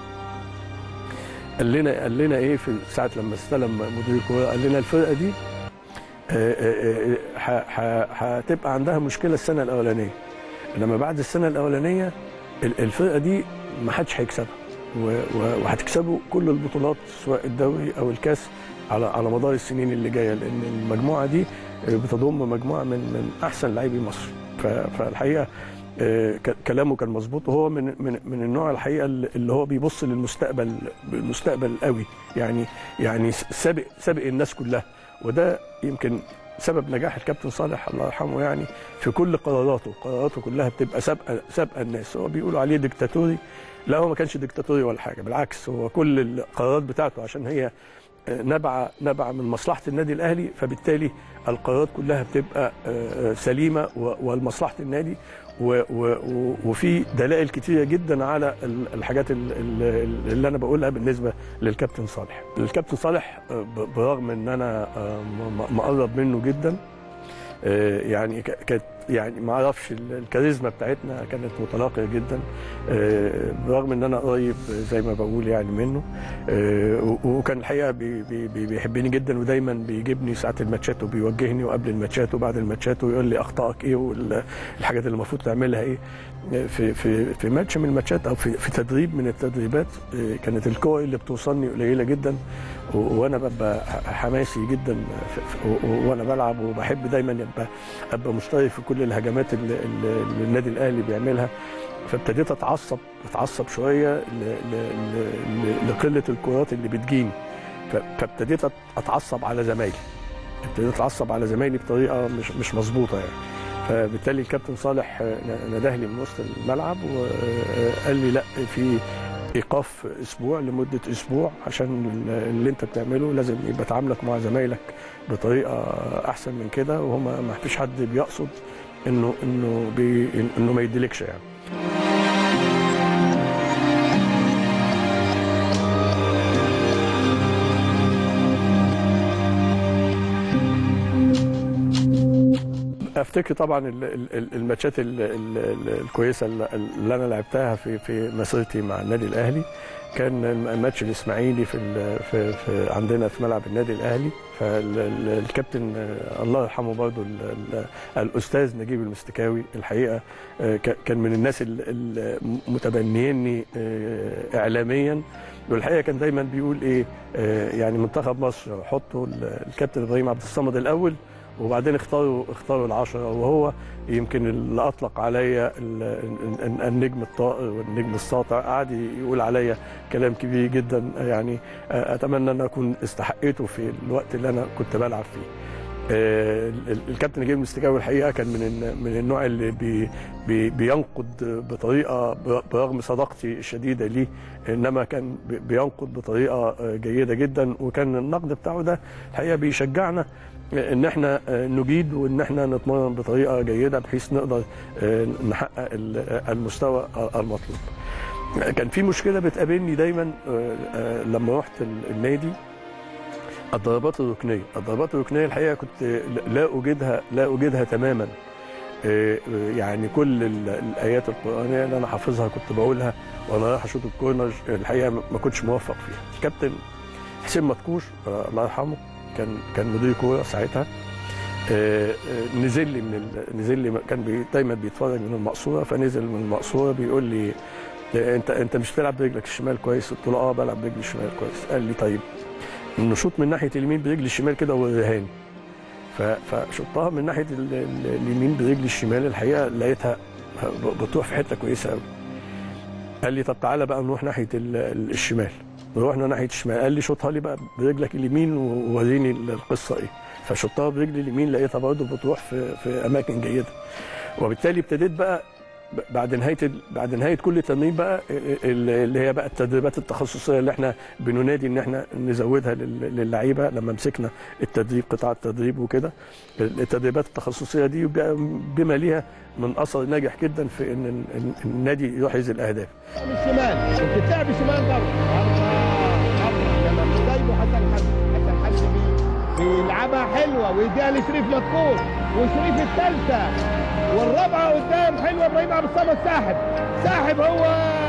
قال لنا قال لنا ايه في ساعه لما استلم مدير الكوره قال لنا الفرقه دي آه، آه، آه، ح- ح- هتبقى عندها مشكله السنه الاولانيه انما بعد السنه الاولانيه ال- الفرقه دي ما حدش هيكسبها و- و- وهتكسبوا كل البطولات سواء الدوري او الكاس على على مدار السنين اللي جايه لان المجموعه دي بتضم مجموعه من من احسن لاعبي مصر ف- فالحقيقه آه، ك- كلامه كان مظبوط وهو من من من النوع الحقيقه اللي هو بيبص للمستقبل المستقبل قوي يعني يعني سابق سابق الناس كلها وده يمكن سبب نجاح الكابتن صالح الله يرحمه يعني في كل قراراته قراراته كلها بتبقى سابقه سابقه الناس هو بيقولوا عليه ديكتاتوري لا هو ما كانش ديكتاتوري ولا حاجه بالعكس هو كل القرارات بتاعته عشان هي نبع نبع من مصلحه النادي الاهلي فبالتالي القرارات كلها بتبقى آه، سليمه و- ولمصلحه النادي و- و- و- وفي دلائل كتيره جدا على ال- الحاجات ال- ال- اللي انا بقولها بالنسبه للكابتن صالح. الكابتن صالح آه، ب- برغم ان انا آه، م- م- مقرب منه جدا آه، يعني ك- كانت يعني ما اعرفش ال- الكاريزما بتاعتنا كانت متلاقيه جدا آه، برغم ان انا قريب زي ما بقول يعني منه آه، و- وكان الحقيقه بي بي بي بيحبني جدا ودايما بيجيبني ساعه الماتشات وبيوجهني وقبل الماتشات وبعد الماتشات ويقول لي اخطائك ايه والحاجات اللي المفروض تعملها ايه في في في ماتش من الماتشات او في في تدريب من التدريبات آه، كانت الكور اللي بتوصلني قليله جدا و- وانا ببقى حماسي جدا في- في- و- و- وانا بلعب وبحب دايما ابقى ابقى مشترك في كل الهجمات اللي, اللي اللي النادي الاهلي بيعملها فابتديت اتعصب اتعصب شويه ل- ل- ل- ل- لقله الكرات اللي بتجيني ف- فابتديت أت- اتعصب على زمايلي ابتديت اتعصب على زمايلي بطريقه مش مش مظبوطه يعني فبالتالي الكابتن صالح آه، نده لي من وسط الملعب وقال لي لا في ايقاف اسبوع لمده اسبوع عشان اللي انت بتعمله لازم يبقى تعاملك مع زمايلك بطريقه احسن من كده وهما ما فيش حد بيقصد انه انه بي انه ما يديلكش يعني افتكر طبعا ال- ال- ال- الماتشات ال- ال- ال- الكويسه اللي اللي انا لعبتها في في مسيرتي مع النادي الاهلي كان الماتش الاسماعيلي في, ال- في, في عندنا في ملعب النادي الاهلي فالكابتن الله يرحمه برضه ال- ال- الاستاذ نجيب المستكاوي الحقيقه آه، ك- كان من الناس ال- المتبنيني آه، اعلاميا والحقيقه كان دايما بيقول ايه آه، يعني منتخب مصر حطوا ال- الكابتن ابراهيم عبد الصمد الاول وبعدين اختاروا اختاروا العشرة وهو يمكن اللي اطلق عليا ال- ال- ال- النجم الطائر والنجم الساطع قعد يقول عليا كلام كبير جدا يعني اتمنى ان اكون استحقيته في الوقت اللي انا كنت بلعب فيه. آه، ال- الكابتن نجيب المستكاوي الحقيقه كان من الن- من النوع اللي بي بي بينقد بطريقه ب- برغم صداقتي الشديده ليه انما كان بي- بينقد بطريقه آه، جيده جدا وكان النقد بتاعه ده الحقيقه بيشجعنا ان احنا آه، نجيد وان احنا نتمرن بطريقه جيده بحيث نقدر آه، نحقق ال- المستوى المطلوب. كان في مشكله بتقابلني دايما آه، آه، لما رحت ال- النادي الضربات الركنيه، الضربات الركنيه الحقيقه كنت لا اجدها لا اجدها تماما. آه، آه، يعني كل ال- الايات القرانيه اللي انا حافظها كنت بقولها وانا رايح اشوط الكورنر الحقيقه ما كنتش موفق فيها. الكابتن حسين مدكوش آه، الله يرحمه كان كان مدير كوره ساعتها آه، آه، نزل لي من ال... نزل لي كان بي... دايما بيتفرج من المقصوره فنزل من المقصوره بيقول لي آه، انت انت مش بتلعب برجلك الشمال كويس قلت له اه بلعب برجلي الشمال كويس قال لي طيب نشوط من ناحيه اليمين برجلي الشمال كده وريهاني ف... فشطها من ناحيه ال... ال- اليمين برجلي الشمال الحقيقه لقيتها ب- بتروح في حته كويسه قوي قال لي طب تعالى بقى نروح ناحيه ال... ال- الشمال رحنا ناحيه الشمال قال لي شوطها لي بقى برجلك اليمين ووريني القصه ايه فشطها برجلي اليمين لقيتها برضه بتروح في في اماكن جيده وبالتالي ابتديت بقى ب- بعد نهايه ال- بعد نهايه كل تمرين بقى ال- اللي هي بقى التدريبات التخصصيه اللي احنا بننادي ان احنا نزودها لل- للعيبه لما مسكنا التدريب قطاع التدريب وكده التدريبات التخصصيه دي بقى بما ليها من اثر ناجح جدا في ان إن النادي يحرز الاهداف من الشمال وبتتلعب بالشمال برضه الله الله كمان ازاي عنده حسن حمدي حسن حمدي بي- بيلعبها حلوه ويديها لشريف مذكور وشريف الثالثه والرابعه قدام حلوه ابراهيم عبد الصمد ساحب ساحب هو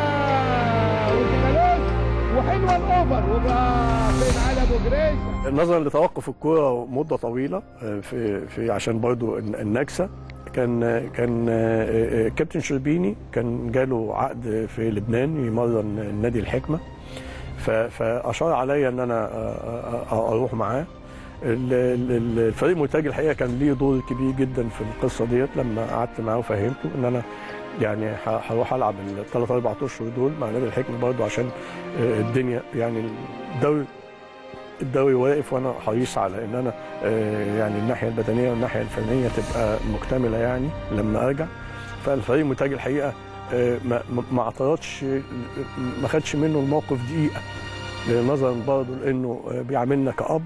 وزينالوس وحلوه الاوفر وفين على ابو جريشه نظرا لتوقف الكوره مده طويله آه، في في عشان برضو الن- النكسه كان كان آه، آه، كابتن شربيني كان جاله عقد في لبنان يمرن النادي الحكمه ف- فاشار عليا ان انا آه، آه، اروح معاه ال- ال- الفريق المنتج الحقيقه كان ليه دور كبير جدا في القصه ديت لما قعدت معاه وفهمته ان انا يعني ه- هروح العب الثلاث اربع اشهر دول مع نادي الحكمه برضه عشان آه، الدنيا يعني الدوري الدوري واقف وانا حريص على ان انا آه، يعني الناحيه البدنيه والناحيه الفنيه تبقى مكتمله يعني لما ارجع فالفريق المنتج الحقيقه آه، ما ما- ما اعترضش ما خدش منه الموقف دقيقه نظرا برضه لانه آه، بيعاملنا كاب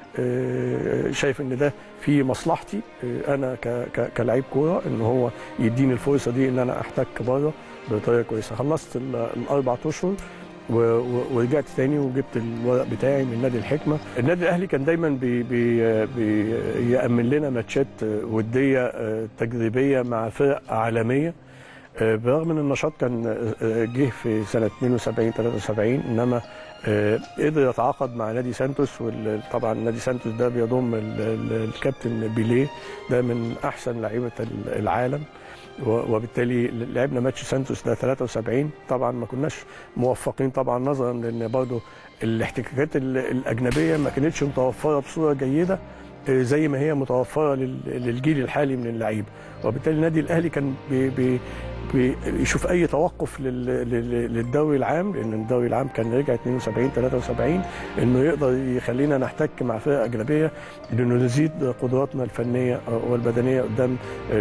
آه، شايف ان ده في مصلحتي آه، انا ك- ك- كلاعب كوره ان هو يديني الفرصه دي ان انا احتك بره بطريقه كويسه خلصت ال- الاربع اشهر و- و- ورجعت تاني وجبت الورق بتاعي من نادي الحكمه النادي الاهلي كان دايما بي بي بيأمن لنا ماتشات وديه آه، تجريبيه مع فرق عالميه آه، برغم ان النشاط كان آه، آه، جه في سنه 72 73 انما آه، قدر يتعاقد مع نادي سانتوس وطبعا نادي سانتوس ده بيضم ال- ال- الكابتن بيليه ده من احسن لعيبه ال- العالم و- وبالتالي لعبنا ماتش سانتوس ده 73 طبعا ما كناش موفقين طبعا نظرا لان برضه الاحتكاكات ال- الاجنبيه ما كانتش متوفره بصوره جيده آه، زي ما هي متوفره لل- للجيل الحالي من اللعيبه وبالتالي النادي الاهلي كان بي بي بيشوف اي توقف لل- لل- للدوري العام لان الدوري العام كان رجع 72 73 انه يقدر يخلينا نحتك مع فرق اجنبيه لانه نزيد قدراتنا الفنيه والبدنيه قدام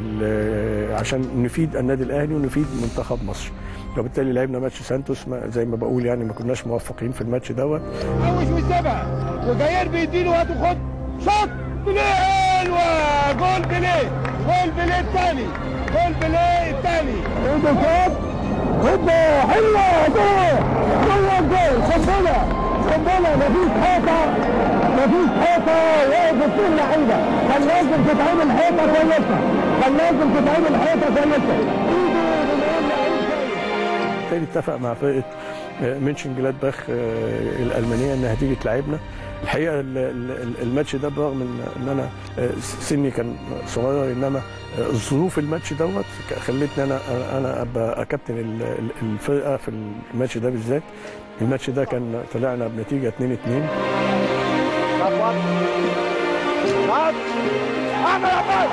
ال- عشان نفيد النادي الاهلي ونفيد منتخب مصر وبالتالي لعبنا ماتش سانتوس ما- زي ما بقول يعني ما كناش موفقين في الماتش دوت حوش وسابها وجاير بيديله هات وخد شوط بليه حلوه جول بليه جول بليه الثاني جول بليه الثاني ايده شوط هوبا حلوه جول جول جول قنبله قنبله مفيش حيطه مفيش حيطه واقف كل لعيبه كان لازم تتعمل حيطه كويسه كان لازم تتعمل حيطه كويسه ايده بنقول لعيب كويس بالتالي اتفق مع فرقه آه، مينشن جلادباخ آه، الالمانيه انها تيجي تلعبنا الحقيقه ال- ال- الماتش ده برغم ان ان انا آه، سني كان صغير انما آه، ظروف الماتش دوت ك- خلتني انا انا ابقى كابتن ال- ال- الفرقه في الماتش ده بالذات الماتش ده كان طلعنا بنتيجه 2 2 احمد عباس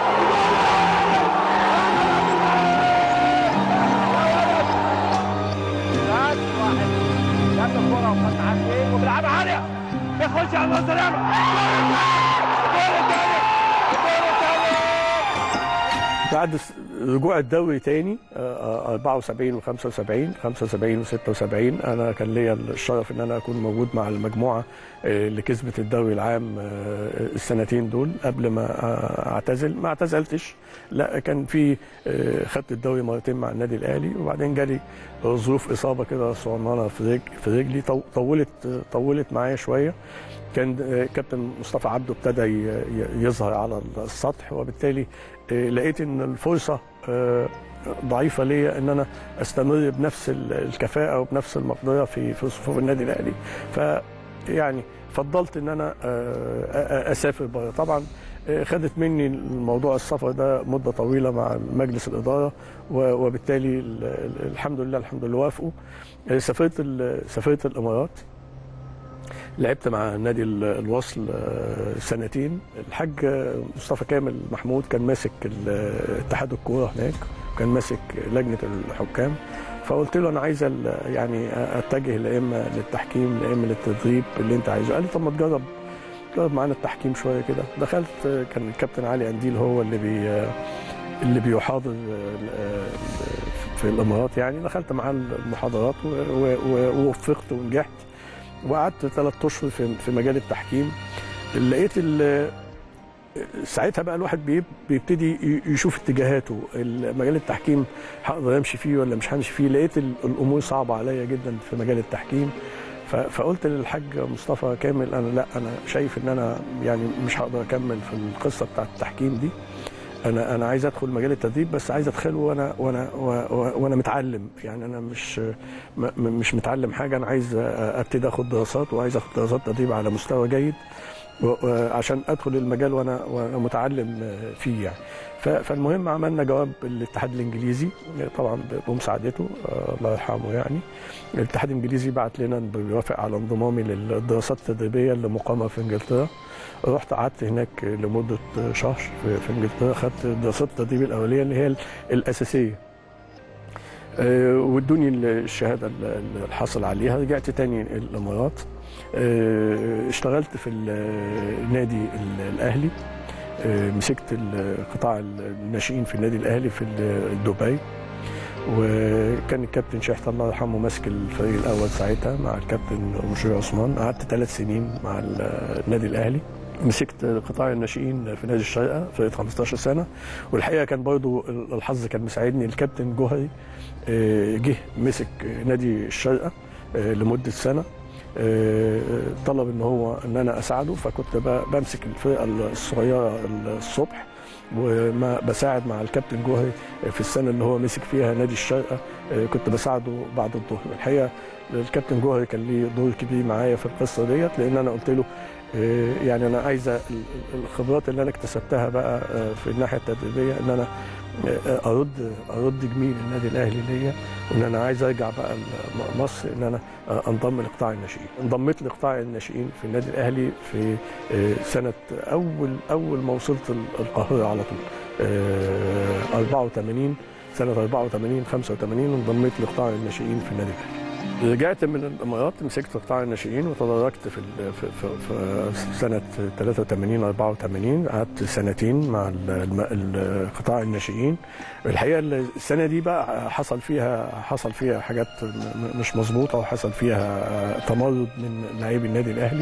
واحد جاب الكرة وخد عارفين وبيلعبها عالية يخش على الله سلامة الجول الثاني الجول الثاني بعد س- رجوع الدوري تاني آه، آه، 74 و75 75 و76 انا كان ليا الشرف ان انا اكون موجود مع المجموعه آه، اللي كسبت الدوري العام آه، السنتين دول قبل ما آه، اعتزل ما اعتزلتش لا كان في آه، خدت الدوري مرتين مع النادي الاهلي وبعدين جالي ظروف اصابه كده صغننه في رجل في رجلي طو- طولت طولت معايا شويه كان آه، كابتن مصطفى عبده ابتدى ي- ي- يظهر على السطح وبالتالي آه، لقيت ان الفرصه آه، ضعيفه ليا ان انا استمر بنفس ال- الكفاءه وبنفس المقدره في في صفوف النادي الاهلي ف يعني فضلت ان انا آه، أ- أ- اسافر بره طبعا آه، خدت مني الموضوع السفر ده مده طويله مع مجلس الاداره و- وبالتالي ال- ال- الحمد لله الحمد لله وافقوا آه، سافرت ال- سافرت الامارات لعبت مع نادي ال- الوصل آه، سنتين الحاج آه، مصطفى كامل محمود كان ماسك ال- اتحاد الكوره هناك كان ماسك لجنه الحكام فقلت له انا عايز ال- يعني اتجه لا اما للتحكيم لا اما للتدريب اللي انت عايزه قال لي طب ما تجرب جرب معانا التحكيم شويه كده دخلت آه، كان الكابتن علي قنديل هو اللي بي آه، اللي بيحاضر آه، آه، في الامارات يعني دخلت معاه المحاضرات و- و- و- ووفقت ونجحت وقعدت ثلاث اشهر في في مجال التحكيم لقيت ال- ساعتها بقى الواحد بيب- بيبتدي ي- يشوف اتجاهاته مجال التحكيم هقدر امشي فيه ولا مش همشي فيه لقيت ال- الامور صعبه عليا جدا في مجال التحكيم ف- فقلت للحاج مصطفى كامل انا لا انا شايف ان انا يعني مش هقدر اكمل في القصه بتاعت التحكيم دي انا انا عايز ادخل مجال التدريب بس عايز ادخله وانا وانا و- وانا متعلم يعني انا مش م- م- مش متعلم حاجه انا عايز ابتدي اخد دراسات وعايز اخد دراسات تدريب على مستوى جيد و- و- عشان ادخل المجال وانا وانا متعلم فيه يعني ف- فالمهم عملنا جواب الاتحاد الانجليزي طبعا بمساعدته آه، الله يرحمه يعني الاتحاد الانجليزي بعت لنا إنه بيوافق على انضمامي للدراسات التدريبيه اللي مقامه في انجلترا رحت قعدت هناك لمده شهر في في انجلترا خدت دراسات التدريب الاوليه اللي هي ال- الاساسيه آه، وادوني الشهاده اللي حصل عليها رجعت تاني الامارات آه، اشتغلت في النادي ال- الاهلي آه، مسكت ال- قطاع الناشئين في النادي الاهلي في ال- دبي وكان الكابتن شحت الله يرحمه ماسك الفريق الاول ساعتها مع الكابتن مشير عثمان قعدت ثلاث سنين مع ال- النادي الاهلي مسكت قطاع الناشئين في نادي الشارقه فرقه 15 سنه والحقيقه كان برضو الحظ كان مساعدني الكابتن جوهري آه، جه مسك نادي الشارقه آه، لمده سنه آه، طلب ان هو ان انا اساعده فكنت ب- بمسك الفرقه الصغيره الصبح وما بساعد مع الكابتن جوهري في السنه اللي هو مسك فيها نادي الشارقه آه، كنت بساعده بعد الظهر الحقيقه الكابتن جوهري كان ليه دور كبير معايا في القصه ديت لان انا قلت له آه، يعني انا عايزه ال- ال- الخبرات اللي انا اكتسبتها بقى آه، في الناحيه التدريبيه ان انا آه، ارد ارد جميل النادي الاهلي ليا وان انا عايز ارجع بقى ل- مصر ان انا آه، انضم لقطاع الناشئين انضميت لقطاع الناشئين في النادي الاهلي في آه، سنه اول اول ما وصلت ال- القاهره على طول آه، 84 سنه 84 85 انضميت لقطاع الناشئين في النادي الاهلي رجعت من الامارات مسكت قطاع الناشئين وتدرجت في ال- في, في, في سنه 83 84 قعدت سنتين مع ال- الم- ال- قطاع الناشئين الحقيقه السنه دي بقى حصل فيها حصل فيها حاجات م- مش مظبوطه وحصل فيها تمرد من لاعبي النادي الاهلي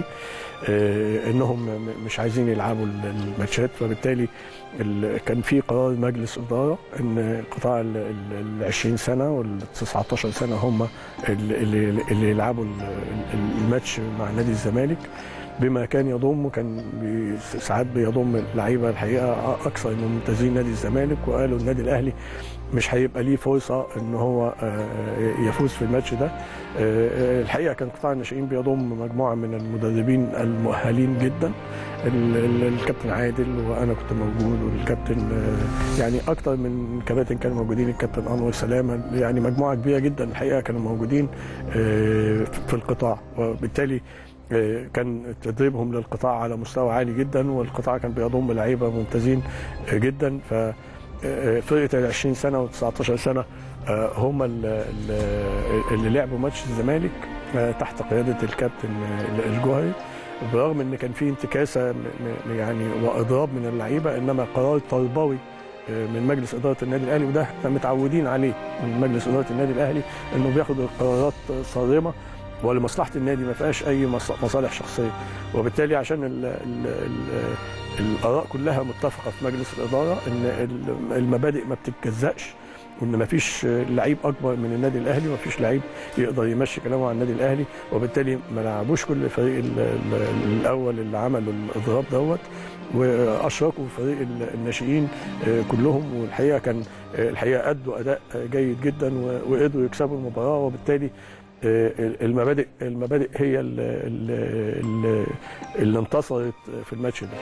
آه، انهم م- مش عايزين يلعبوا ال- الماتشات فبالتالي ال- كان في قرار مجلس اداره ان قطاع ال ال- ال 20 سنه وال 19 سنه هم اللي, اللي اللي يلعبوا ال- ال- الماتش مع نادي الزمالك بما كان يضم كان بي- ساعات بيضم لعيبه الحقيقه اكثر من ممتازين نادي الزمالك وقالوا النادي الاهلي مش هيبقى ليه فرصه ان هو آه، يفوز في الماتش ده آه، الحقيقه كان قطاع الناشئين بيضم مجموعه من المدربين المؤهلين جدا ال- ال- الكابتن عادل وانا كنت موجود والكابتن آه، يعني اكتر من كباتن كانوا موجودين الكابتن انور سلامه يعني مجموعه كبيره جدا الحقيقه كانوا موجودين آه، في القطاع وبالتالي آه، كان تدريبهم للقطاع على مستوى عالي جدا والقطاع كان بيضم لعيبه ممتازين آه، جدا ف آه، فرقه ال 20 سنه و 19 سنه آه، هم ال- ال- اللي لعبوا ماتش الزمالك آه، تحت قياده الكابتن آه، الجوهري برغم ان كان في انتكاسه م- م- يعني واضراب من اللعيبه انما قرار تربوي آه، من مجلس اداره النادي الاهلي وده احنا متعودين عليه من مجلس اداره النادي الاهلي انه بياخد القرارات صارمه ولمصلحه النادي ما فيهاش اي مص- مصالح شخصيه وبالتالي عشان ال ال ال الاراء كلها متفقه في مجلس الاداره ان ال- المبادئ ما بتتجزأش وان ما فيش لعيب اكبر من النادي الاهلي وما فيش لعيب يقدر يمشي كلامه عن النادي الاهلي وبالتالي ما لعبوش كل الفريق ال- ال- الاول اللي عملوا الاضراب دوت واشركوا فريق ال- الناشئين آه، كلهم والحقيقه كان آه، الحقيقه ادوا اداء آه، جيد جدا و- وقدروا يكسبوا المباراه وبالتالي آه، المبادئ المبادئ هي ال- ال- ال- اللي انتصرت في الماتش ده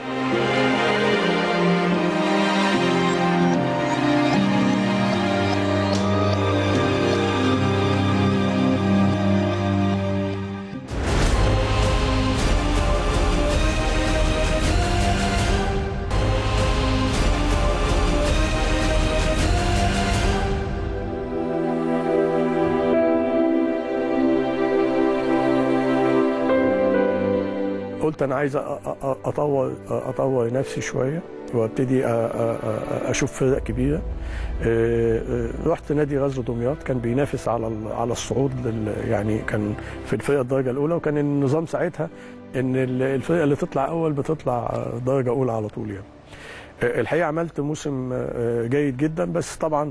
قلت انا عايز أ- أ- أ- اطور اطور نفسي شويه وابتدي أ- أ- أ- اشوف فرق كبيره آه، آه، رحت نادي غزل دمياط كان بينافس على ال- على الصعود لل- يعني كان في الفرقه الدرجه الاولى وكان النظام ساعتها ان ال- الفرقه اللي تطلع اول بتطلع آه، درجه اولى على طول يعني آه، الحقيقه عملت موسم آه، جيد جدا بس طبعا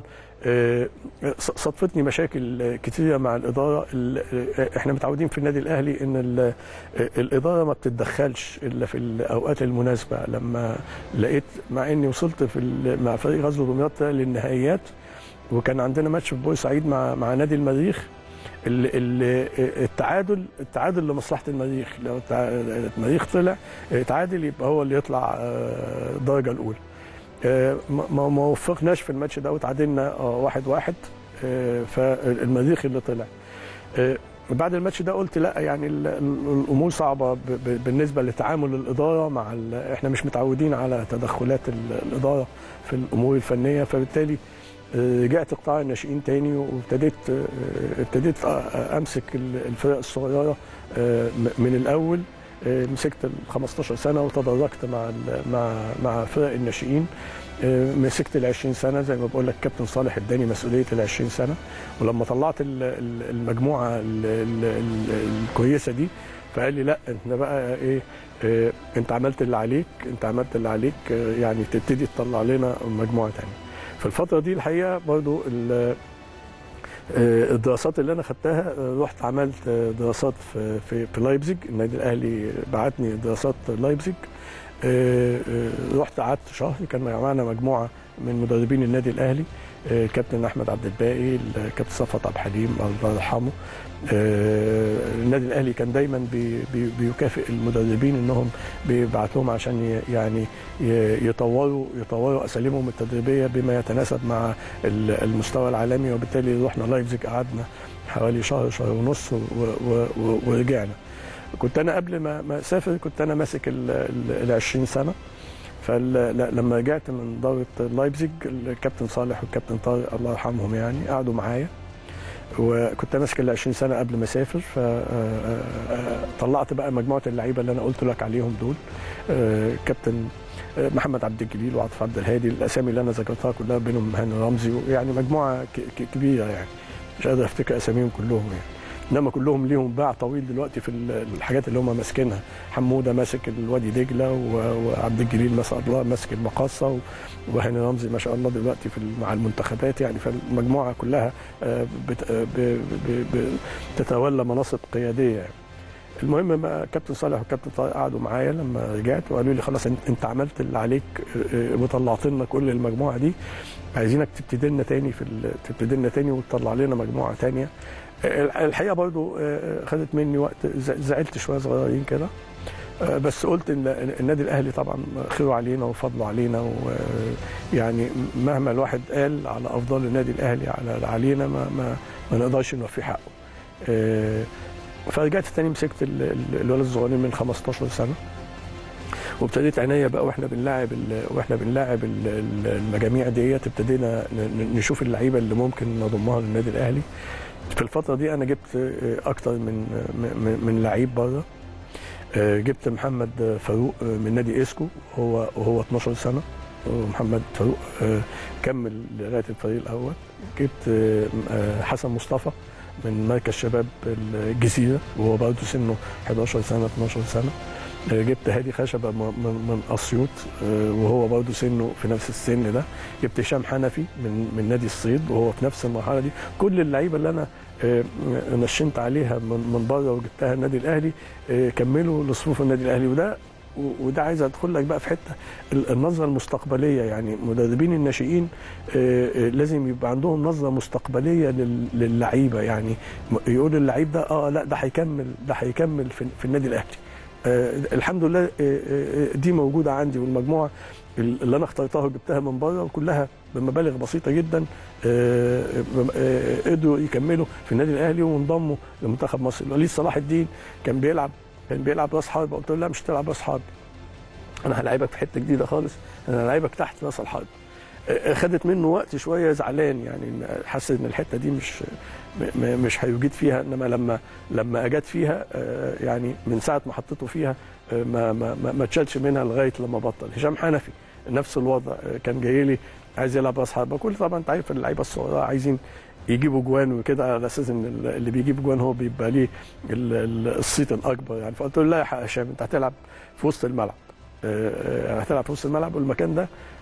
آه، ص- صدفتني مشاكل آه، كتيره مع الاداره ال- آه، احنا متعودين في النادي الاهلي ان ال- آه، الاداره ما بتتدخلش الا في الاوقات المناسبه لما لقيت مع اني وصلت في ال- مع فريق غزل دمياط للنهائيات وكان عندنا ماتش في بورسعيد مع مع نادي المريخ ال- ال- التعادل التعادل لمصلحه المريخ لو التع- المريخ طلع تعادل يبقى هو اللي يطلع آه، الدرجه الاولى آه، ما ما ما وفقناش في الماتش ده وتعادلنا آه، واحد واحد آه، فالمريخ اللي طلع آه، بعد الماتش ده قلت لا يعني ال- ال- الامور صعبه ب- ب- بالنسبه لتعامل الاداره مع ال- احنا مش متعودين على تدخلات ال- الاداره في الامور الفنيه فبالتالي آه، رجعت قطاع الناشئين تاني وابتديت آه، ابتديت آه، آه، امسك ال- الفرق الصغيره آه، م- من الاول آه، مسكت ال 15 سنه وتدرجت مع ال- مع مع فرق الناشئين آه، مسكت ال 20 سنه زي ما بقول لك كابتن صالح اداني مسؤوليه ال 20 سنه ولما طلعت ال- ال- المجموعه ال- ال- ال- الكويسه دي فقال لي لا انت بقى ايه آه، انت عملت اللي عليك انت عملت اللي عليك آه، يعني تبتدي تطلع لنا مجموعه ثانيه في الفتره دي الحقيقه برضو ال- آه، الدراسات اللي انا خدتها آه، رحت عملت آه، دراسات في في, في لايبزيج النادي الاهلي بعتني دراسات لايبزيج آه، آه، رحت قعدت شهر كان معانا مجموعه من مدربين النادي الاهلي آه، الكابتن احمد عبد الباقي الكابتن صفوت عبد الحليم الله يرحمه آه، النادي الاهلي كان دايما بي بي بيكافئ المدربين انهم بيبعت لهم عشان ي- يعني ي- يطوروا يطوروا اساليبهم التدريبيه بما يتناسب مع ال- المستوى العالمي وبالتالي رحنا لايبزيج قعدنا حوالي شهر شهر ونص و- و- و- ورجعنا كنت انا قبل ما ما اسافر كنت انا ماسك ال ال- ال 20 سنه فلما رجعت من دوره لايبزيج الكابتن صالح والكابتن طارق الله يرحمهم يعني قعدوا معايا وكنت ماسك ال 20 سنه قبل ما اسافر فطلعت بقى مجموعه اللعيبه اللي انا قلت لك عليهم دول آه، كابتن آه، محمد عبد الجليل وعاطف عبد الهادي الاسامي اللي انا ذكرتها كلها بينهم هاني رمزي يعني مجموعه ك- ك- كبيره يعني مش قادر افتكر اساميهم كلهم يعني انما كلهم ليهم باع طويل دلوقتي في ال- الحاجات اللي هم ماسكينها حموده ماسك الوادي دجله و- وعبد الجليل ما شاء الله ماسك المقاصه و- وهاني رمزي ما شاء الله دلوقتي في ال- مع المنتخبات يعني فالمجموعه كلها آه، بت- آه، ب- ب- ب- بتتولى مناصب قياديه يعني. المهم ما كابتن صالح وكابتن طارق قعدوا معايا لما رجعت وقالوا لي خلاص انت انت عملت اللي عليك آه، آه، وطلعت لنا كل المجموعه دي عايزينك تبتدي لنا تاني في ال- تبتدي لنا تاني وتطلع لنا مجموعه تانيه آه، الحقيقه برضو آه، خدت مني وقت ز- زعلت شويه صغيرين كده آه، بس قلت ان النادي الاهلي طبعا خيره علينا وفضله علينا ويعني مهما الواحد قال على افضال النادي الاهلي على علينا ما ما, ما نقدرش نوفي حقه آه، فرجعت تاني مسكت ال- ال- الولد الصغيرين من 15 سنه وابتديت عينيا بقى واحنا بنلاعب ال- واحنا بنلاعب ال- ال- المجاميع ديت ابتدينا ن- ن- نشوف اللعيبه اللي ممكن نضمها للنادي الاهلي في الفتره دي انا جبت آه، اكتر من من, من لعيب بره آه، جبت محمد فاروق آه، من نادي اسكو هو وهو 12 سنه ومحمد فاروق آه، كمل لغايه الفريق الاول جبت آه، آه، حسن مصطفى من مركز شباب الجزيره وهو برضه سنه 11 سنه 12 سنه آه، جبت هادي خشبه م- من من اسيوط آه، وهو برضه سنه في نفس السن ده جبت هشام حنفي من من نادي الصيد وهو في نفس المرحله دي كل اللعيبه اللي انا آه، نشنت عليها من من بره وجبتها النادي الاهلي آه، كملوا لصفوف النادي الاهلي وده و- وده عايز ادخل لك بقى في حته ال- النظره المستقبليه يعني مدربين الناشئين آه، آه، لازم يبقى عندهم نظره مستقبليه لل- للعيبه يعني م- يقول اللعيب ده اه لا ده هيكمل ده هيكمل في, في النادي الاهلي آه، الحمد لله آه، آه، دي موجوده عندي والمجموعه اللي انا اخترتها وجبتها من بره وكلها بمبالغ بسيطه جدا آه، آه، قدروا يكملوا في النادي الاهلي وانضموا لمنتخب مصر وليد صلاح الدين كان بيلعب كان بيلعب راس حرب قلت له لا مش تلعب راس حرب انا هلاعبك في حته جديده خالص انا هلاعبك تحت راس الحرب آه، خدت منه وقت شويه زعلان يعني حاسس ان الحته دي مش م- م- مش هيجيد فيها انما لما لما اجاد فيها آه، يعني من ساعه ما حطيته فيها آه، ما ما ما- ما اتشالش منها لغايه لما بطل هشام حنفي نفس الوضع آه، كان جاي لي عايز يلعب راس حربه كل طبعا انت عارف اللعيبه الصغيره عايزين يجيبوا جوان وكده على اساس ان ال- اللي بيجيب جوان هو بيبقى ليه ال- ال- الصيت الاكبر يعني فقلت له لا يا هشام انت هتلعب في وسط الملعب آه، آه، هتلعب في وسط الملعب والمكان ده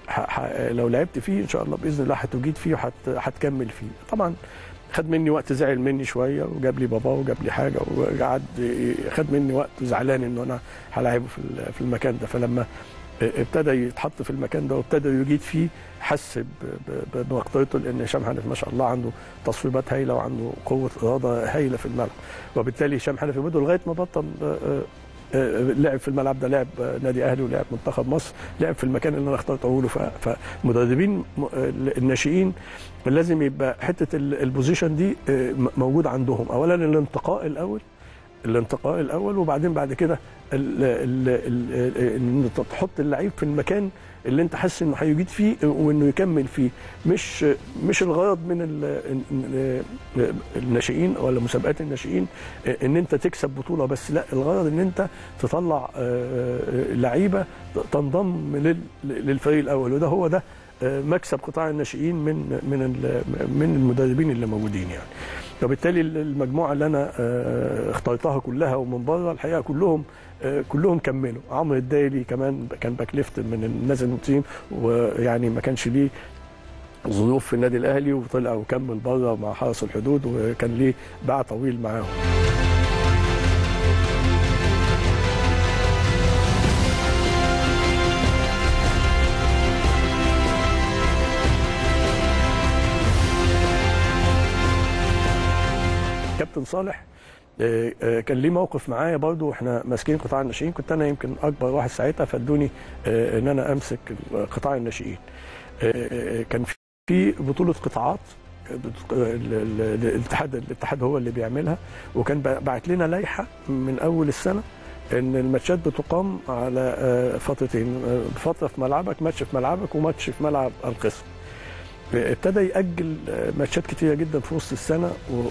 ح- ح- لو لعبت فيه ان شاء الله باذن الله هتجيد فيه وهتكمل فيه طبعا خد مني وقت زعل مني شويه وجاب لي باباه وجاب لي حاجه وقعد خد مني وقت زعلان انه انا هلاعبه في ال- في المكان ده فلما ابتدى يتحط في المكان ده وابتدى يجيد فيه حس ب- ب- ب- بمقدرته لان هشام حنفي ما شاء الله عنده تصويبات هايله وعنده قوه اراده هايله في الملعب وبالتالي هشام حنفي بده لغايه ما بطل آه، آه، آه، لعب في الملعب ده لعب آه، نادي اهلي ولعب منتخب مصر لعب في المكان اللي انا اخترته له ف- فمدربين م- آه، الناشئين لازم يبقى حته ال- البوزيشن دي آه، م- موجود عندهم اولا الانتقاء الاول الانتقاء الاول وبعدين بعد كده ال- ال- ال- ال- ان انت تحط اللعيب في المكان اللي انت حاسس انه هيجيد فيه وانه يكمل فيه مش مش الغرض من ال- ال- الناشئين ولا مسابقات الناشئين ان انت تكسب بطوله بس لا الغرض ان انت تطلع آه، لعيبه تنضم لل- للفريق الاول وده هو ده آه، مكسب قطاع الناشئين من من ال- من المدربين اللي موجودين يعني وبالتالي المجموعه اللي انا آه، اخترتها كلها ومن بره الحقيقه كلهم آه، كلهم كملوا عمرو الدايلي كمان كان باك ليفت من الناس الممتازين ويعني ما كانش ليه ظروف في النادي الاهلي وطلع وكمل بره مع حرس الحدود وكان ليه باع طويل معاهم كابتن صالح آه، آه، كان ليه موقف معايا برضو واحنا ماسكين قطاع الناشئين كنت انا يمكن اكبر واحد ساعتها فادوني آه، ان انا امسك قطاع الناشئين آه، آه، كان في بطوله قطاعات آه، بت- آه، ال- ال- الاتحاد الاتحاد هو اللي بيعملها وكان ب- بعت لنا لائحه من اول السنه ان الماتشات بتقام على آه، فترتين آه، فتره في ملعبك ماتش في ملعبك وماتش في ملعب الخصم ابتدى يأجل ماتشات كتيرة جدا في وسط السنة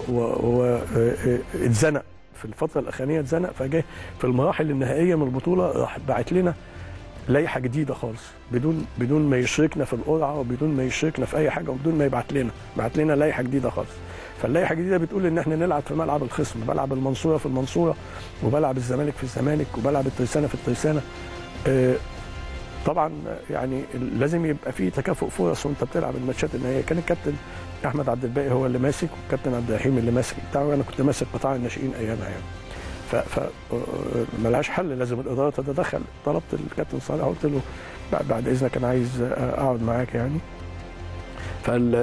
واتزنق في الفترة الأخرانية اتزنق فجاه في المراحل النهائية من البطولة راح باعت لنا لائحة جديدة خالص بدون بدون ما يشركنا في القرعة وبدون ما يشركنا في أي حاجة وبدون ما يبعت لنا بعت لنا لائحة جديدة خالص فاللائحة الجديدة بتقول إن احنا نلعب في ملعب الخصم بلعب المنصورة في المنصورة وبلعب الزمالك في الزمالك وبلعب الترسانة في الترسانة آه، طبعا يعني لازم يبقى في تكافؤ فرص وانت بتلعب الماتشات النهائيه كان الكابتن احمد عبد الباقي هو اللي ماسك والكابتن عبد الرحيم اللي ماسك بتاعه وانا كنت ماسك قطاع الناشئين ايامها يعني ف ف ملهاش حل لازم الاداره تتدخل طلبت الكابتن صالح قلت له بعد, بعد اذنك انا عايز اقعد معاك يعني فال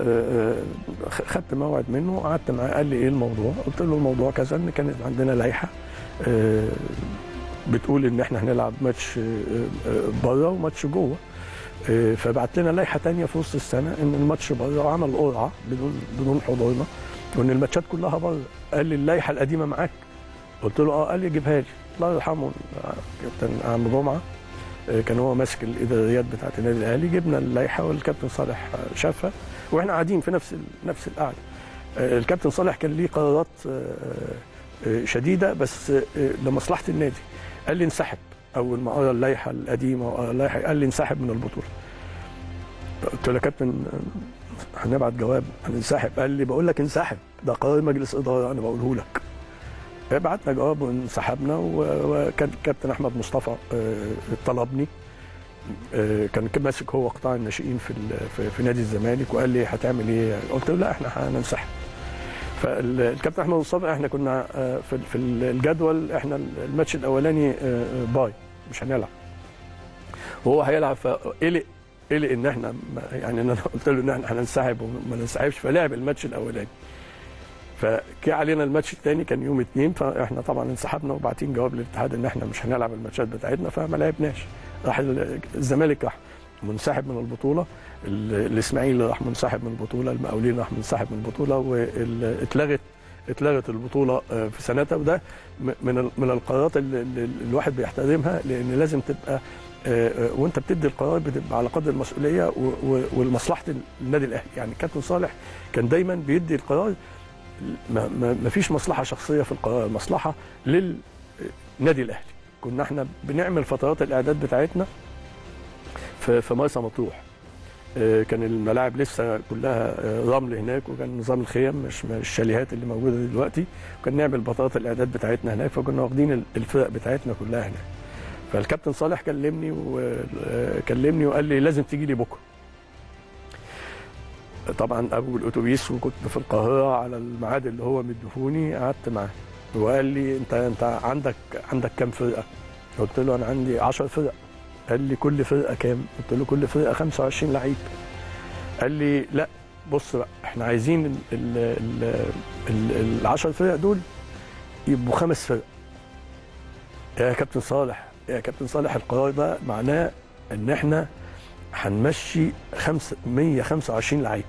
خدت موعد منه وقعدت معاه قال لي ايه الموضوع قلت له الموضوع كذا ان كانت عندنا لائحه آه، بتقول ان احنا هنلعب ماتش بره وماتش جوه آه، فبعت لنا لائحه تانية في وسط السنه ان الماتش بره وعمل قرعه بدون بدون حضورنا وان الماتشات كلها بره قال لي اللائحه القديمه معاك قلت له اه قال لي جيبها لي الله يرحمه آه، كابتن عم جمعه آه، كان هو ماسك الاداريات بتاعه النادي الاهلي جبنا اللائحه والكابتن صالح آه، شافها واحنا قاعدين في نفس ال- نفس القعده آه، الكابتن صالح كان ليه قرارات آه، آه، شديده بس آه، لمصلحه النادي قال لي انسحب اول ما قرا اللائحه القديمه وقرا اللائحه قال لي انسحب من البطوله قلت له يا كابتن آه، هنبعت جواب هننسحب قال لي بقول لك انسحب ده قرار مجلس اداره انا بقوله لك بعتنا جواب وانسحبنا و- وكان كابتن احمد مصطفى آه، طلبني آه، كان كان ماسك هو قطاع الناشئين في ال- في- في نادي الزمالك وقال لي هتعمل ايه؟ قلت له لا احنا هننسحب فالكابتن احمد مصطفى احنا كنا آه، في في الجدول احنا الماتش الاولاني آه، باي مش هنلعب وهو هيلعب فقلق قلق ان احنا ما- يعني انا قلت له ان احنا هننسحب وما ننسحبش فلعب الماتش الاولاني فجه علينا الماتش الثاني كان يوم اثنين فاحنا طبعا انسحبنا وبعتين جواب للاتحاد ان احنا مش هنلعب الماتشات بتاعتنا فما لعبناش راح ال- الزمالك راح منسحب من البطوله ال- الاسماعيلي راح منسحب من البطوله المقاولين راح منسحب من البطوله واتلغت اتلغت البطوله آه، في سنتها وده م- من ال- من القرارات اللي اللي الواحد بيحترمها لان لازم تبقى آه، آه، وانت بتدي القرار بتبقى على قدر المسؤوليه و- و- ولمصلحه النادي الاهلي يعني كابتن صالح كان دايما بيدي القرار ما, ما, ما فيش مصلحه شخصيه في القرار المصلحه للنادي الاهلي كنا احنا بنعمل فترات الاعداد بتاعتنا في في مرسى مطروح آه، كان الملاعب لسه كلها آه، رمل هناك وكان نظام الخيم مش مش الشاليهات اللي موجوده دلوقتي وكان نعمل فترات الاعداد بتاعتنا هناك فكنا واخدين ال- الفرق بتاعتنا كلها هناك فالكابتن صالح كلمني وكلمني وقال لي لازم تيجي لي بكره طبعا ابو الاتوبيس وكنت في القاهره على الميعاد اللي هو مديهوني قعدت معاه وقال لي انت انت عندك عندك كام فرقه؟ قلت له انا عندي 10 فرق قال لي كل فرقه كام؟ قلت له كل فرقه 25 لعيب قال لي لا بص بقى احنا عايزين ال ال ال ال ال 10 فرق دول يبقوا خمس فرق يا كابتن صالح يا كابتن صالح القرار ده معناه ان احنا هنمشي خمسة 125 لعيب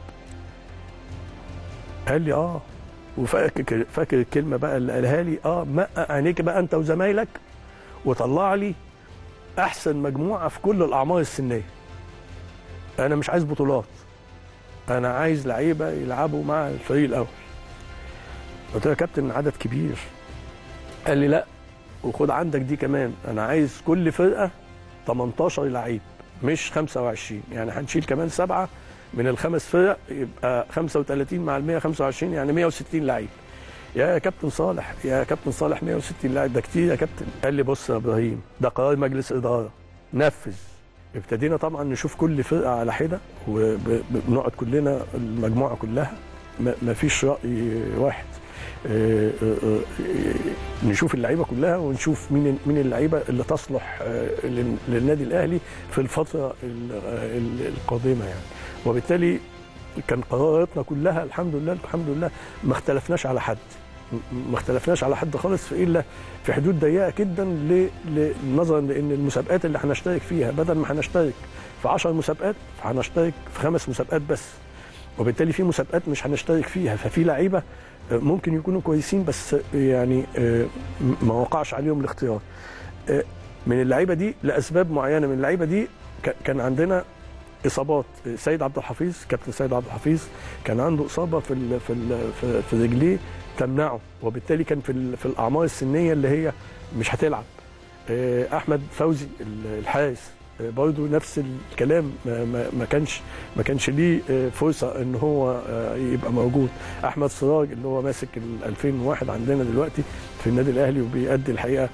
قال لي اه وفاكر فاكر الكلمه بقى اللي قالها لي اه مقق عينيك بقى انت وزمايلك وطلع لي احسن مجموعه في كل الاعمار السنيه انا مش عايز بطولات انا عايز لعيبه يلعبوا مع الفريق الاول قلت له يا كابتن عدد كبير قال لي لا وخد عندك دي كمان انا عايز كل فرقه 18 لعيب مش 25 يعني هنشيل كمان سبعه من الخمس فرق يبقى 35 مع ال 125 يعني 160 لعيب يا كابتن صالح يا كابتن صالح 160 لاعب ده كتير يا كابتن قال لي بص يا ابراهيم ده قرار مجلس اداره نفذ ابتدينا طبعا نشوف كل فرقه على حده وبنقعد كلنا المجموعه كلها ما فيش راي واحد اه اه اه نشوف اللعيبه كلها ونشوف مين مين اللعيبه اللي تصلح للنادي الاهلي في الفتره القادمه يعني وبالتالي كان قراراتنا كلها الحمد لله الحمد لله ما اختلفناش على حد ما اختلفناش على حد خالص في الا في حدود ضيقه جدا نظرا لان المسابقات اللي هنشترك فيها بدل ما هنشترك في 10 مسابقات هنشترك في خمس مسابقات بس وبالتالي في مسابقات مش هنشترك فيها ففي لعيبه ممكن يكونوا كويسين بس يعني ما وقعش عليهم الاختيار من اللعيبه دي لاسباب معينه من اللعيبه دي كان عندنا اصابات سيد عبد الحفيظ كابتن سيد عبد الحفيظ كان عنده اصابه في ال في ال في, في رجليه تمنعه وبالتالي كان في في الاعمار السنيه اللي هي مش هتلعب احمد فوزي الحارس برضه نفس الكلام ما, ما كانش ما كانش ليه فرصه ان هو يبقى موجود احمد سراج اللي هو ماسك ال 2001 عندنا دلوقتي في النادي الاهلي وبيأدي الحقيقه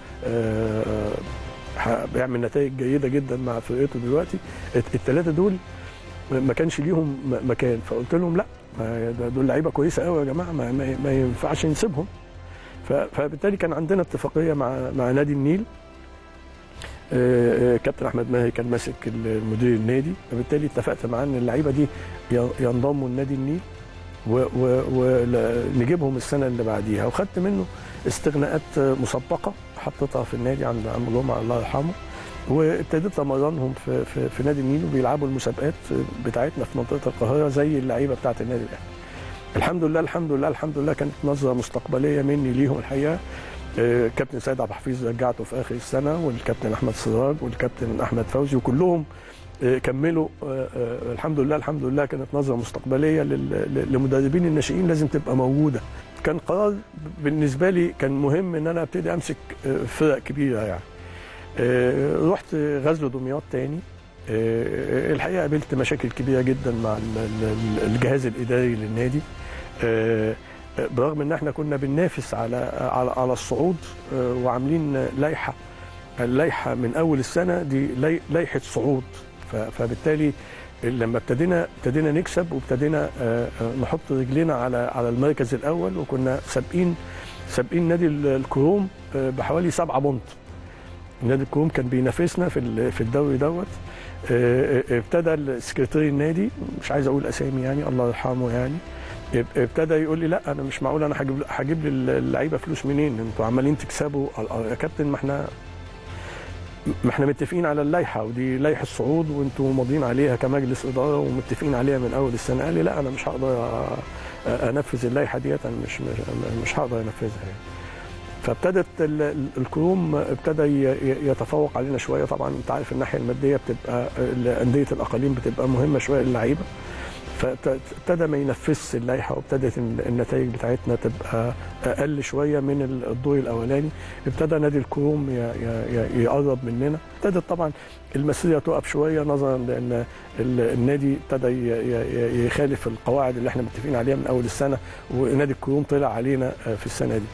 بيعمل نتائج جيده جدا مع فرقته دلوقتي الثلاثه دول ما كانش ليهم مكان فقلت لهم لا دول لعيبه كويسه قوي يا جماعه ما, ما, ما ينفعش نسيبهم فبالتالي كان عندنا اتفاقيه مع مع نادي النيل كابتن احمد ماهي كان ماسك المدير النادي فبالتالي اتفقت معاه ان اللعيبه دي ينضموا لنادي النيل ونجيبهم السنه اللي بعديها وخدت منه استغناءات مسبقه حطيتها في النادي عند عم جمعه الله يرحمه وابتديت امرنهم في, في, في نادي النيل وبيلعبوا المسابقات بتاعتنا في منطقه القاهره زي اللعيبه بتاعت النادي الاهلي. الحمد لله الحمد لله الحمد لله كانت نظره مستقبليه مني ليهم الحقيقه كابتن سيد عبد الحفيظ رجعته في اخر السنه والكابتن احمد سراج والكابتن احمد فوزي وكلهم كملوا الحمد لله الحمد لله كانت نظره مستقبليه لمدربين الناشئين لازم تبقى موجوده كان قرار بالنسبه لي كان مهم ان انا ابتدي امسك فرق كبيره يعني رحت غزل دمياط تاني الحقيقه قابلت مشاكل كبيره جدا مع الجهاز الاداري للنادي برغم ان احنا كنا بننافس على على على الصعود وعاملين لائحه اللائحه من اول السنه دي لائحه صعود فبالتالي لما ابتدينا ابتدينا نكسب وابتدينا نحط رجلينا على على المركز الاول وكنا سابقين سابقين نادي الكروم بحوالي سبعة بونت نادي الكروم كان بينافسنا في في الدوري دوت ابتدى السكرتير النادي مش عايز اقول اسامي يعني الله يرحمه يعني ابتدى يقول لي لا انا مش معقول انا هجيب هجيب للعيبه فلوس منين انتوا عمالين تكسبوا يا كابتن ما احنا ما احنا متفقين على اللائحه ودي لائحه الصعود وانتوا ماضيين عليها كمجلس اداره ومتفقين عليها من اول السنه قال لي لا انا مش هقدر انفذ اللائحه ديت انا مش مش, مش هقدر انفذها يعني فابتدت الكروم ابتدى يتفوق علينا شويه طبعا انت عارف الناحيه الماديه بتبقى انديه الاقاليم بتبقى مهمه شويه للعيبه فابتدى ما ينفذش اللائحه وابتدت النتائج بتاعتنا تبقى اقل شويه من الدور الاولاني ابتدى نادي الكروم يقرب مننا ابتدت طبعا المسيره تقف شويه نظرا لان النادي ابتدى يخالف القواعد اللي احنا متفقين عليها من اول السنه ونادي الكروم طلع علينا في السنه دي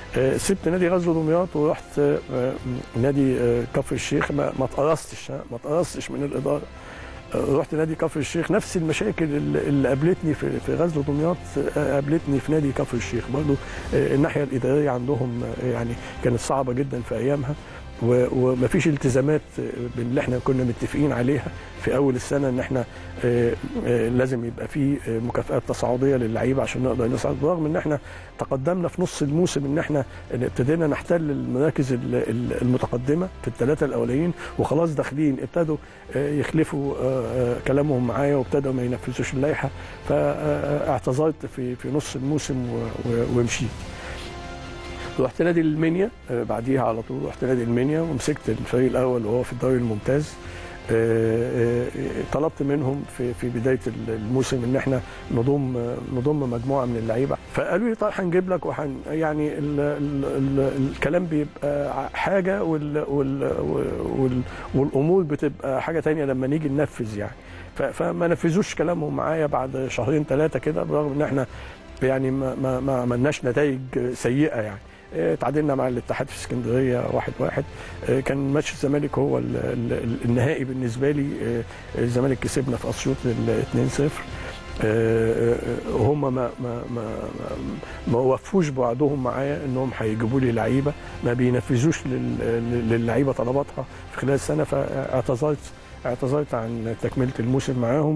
آه، سبت نادي غزل دمياط ورحت آه، نادي آه، كفر الشيخ ما ما اتقرصتش ها، ما اتقرصتش من الاداره آه، رحت نادي كفر الشيخ نفس المشاكل اللي اللي قابلتني في في غزل دمياط آه، قابلتني في نادي كفر الشيخ برضو آه، الناحيه الاداريه عندهم آه، يعني كانت صعبه جدا في ايامها و- ومفيش التزامات آه، باللي احنا كنا متفقين عليها في اول السنه ان احنا آه، آه، لازم يبقى في آه، مكافآت تصاعديه للعيبه عشان نقدر نصعد رغم ان احنا تقدمنا في نص الموسم ان احنا إن ابتدينا نحتل المراكز ال- ال- المتقدمه في الثلاثه الاولين وخلاص داخلين ابتدوا آه، يخلفوا آه، آه، كلامهم معايا وابتدوا ما ينفذوش اللائحه فاعتذرت في في نص الموسم و- و- ومشيت رحت نادي المنيا آه، بعديها على طول رحت نادي المنيا ومسكت الفريق الاول وهو في الدوري الممتاز آه، آه، طلبت منهم في في بدايه الموسم ان احنا نضم آه، نضم مجموعه من اللعيبه فقالوا لي طيب هنجيب لك وحن يعني ال ال ال الكلام بيبقى حاجه وال وال وال والامور بتبقى حاجه تانية لما نيجي ننفذ يعني ف- فما نفذوش كلامهم معايا بعد شهرين ثلاثه كده برغم ان احنا يعني ما ما ما عملناش نتائج سيئه يعني آه، تعادلنا مع الاتحاد في اسكندريه واحد واحد آه، كان ماتش الزمالك هو ال- ال- النهائي بالنسبه لي آه، الزمالك كسبنا في اسيوط ال 2-0 آه، آه، هم ما ما ما ما- ما وفوش بوعدهم معايا انهم هيجيبوا لي لعيبه ما بينفذوش لل- للعيبه طلباتها في خلال السنه فاعتذرت اعتذرت عن تكمله الموسم معاهم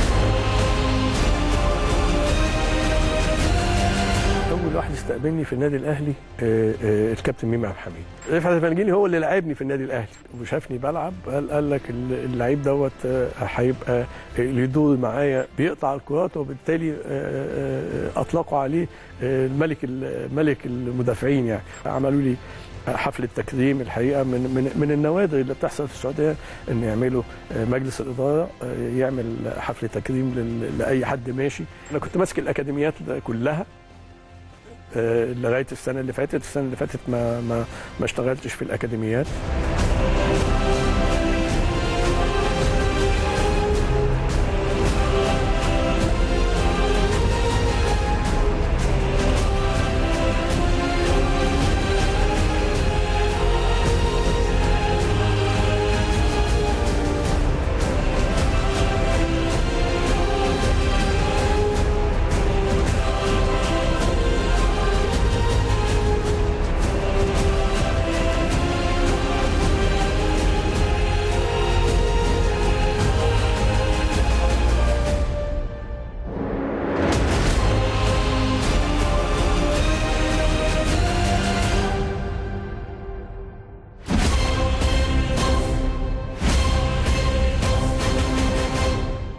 اول واحد استقبلني في النادي الاهلي آه، آه، الكابتن ميمي عبد الحميد رفعت الفنجيني هو اللي لعبني في النادي الاهلي وشافني بلعب قال, قال لك ال- اللعيب دوت آه، هيبقى اللي يدور معايا بيقطع الكرات وبالتالي آه، آه، اطلقوا عليه آه، الملك ال- ملك المدافعين يعني عملوا لي حفلة تكريم الحقيقة من من من النوادر اللي بتحصل في السعودية إن يعملوا آه، مجلس الإدارة آه، يعمل حفل تكريم لل- لأي حد ماشي أنا كنت ماسك الأكاديميات كلها آه، لغايه السنه اللي فاتت السنه اللي فاتت ما ما ما اشتغلتش في الاكاديميات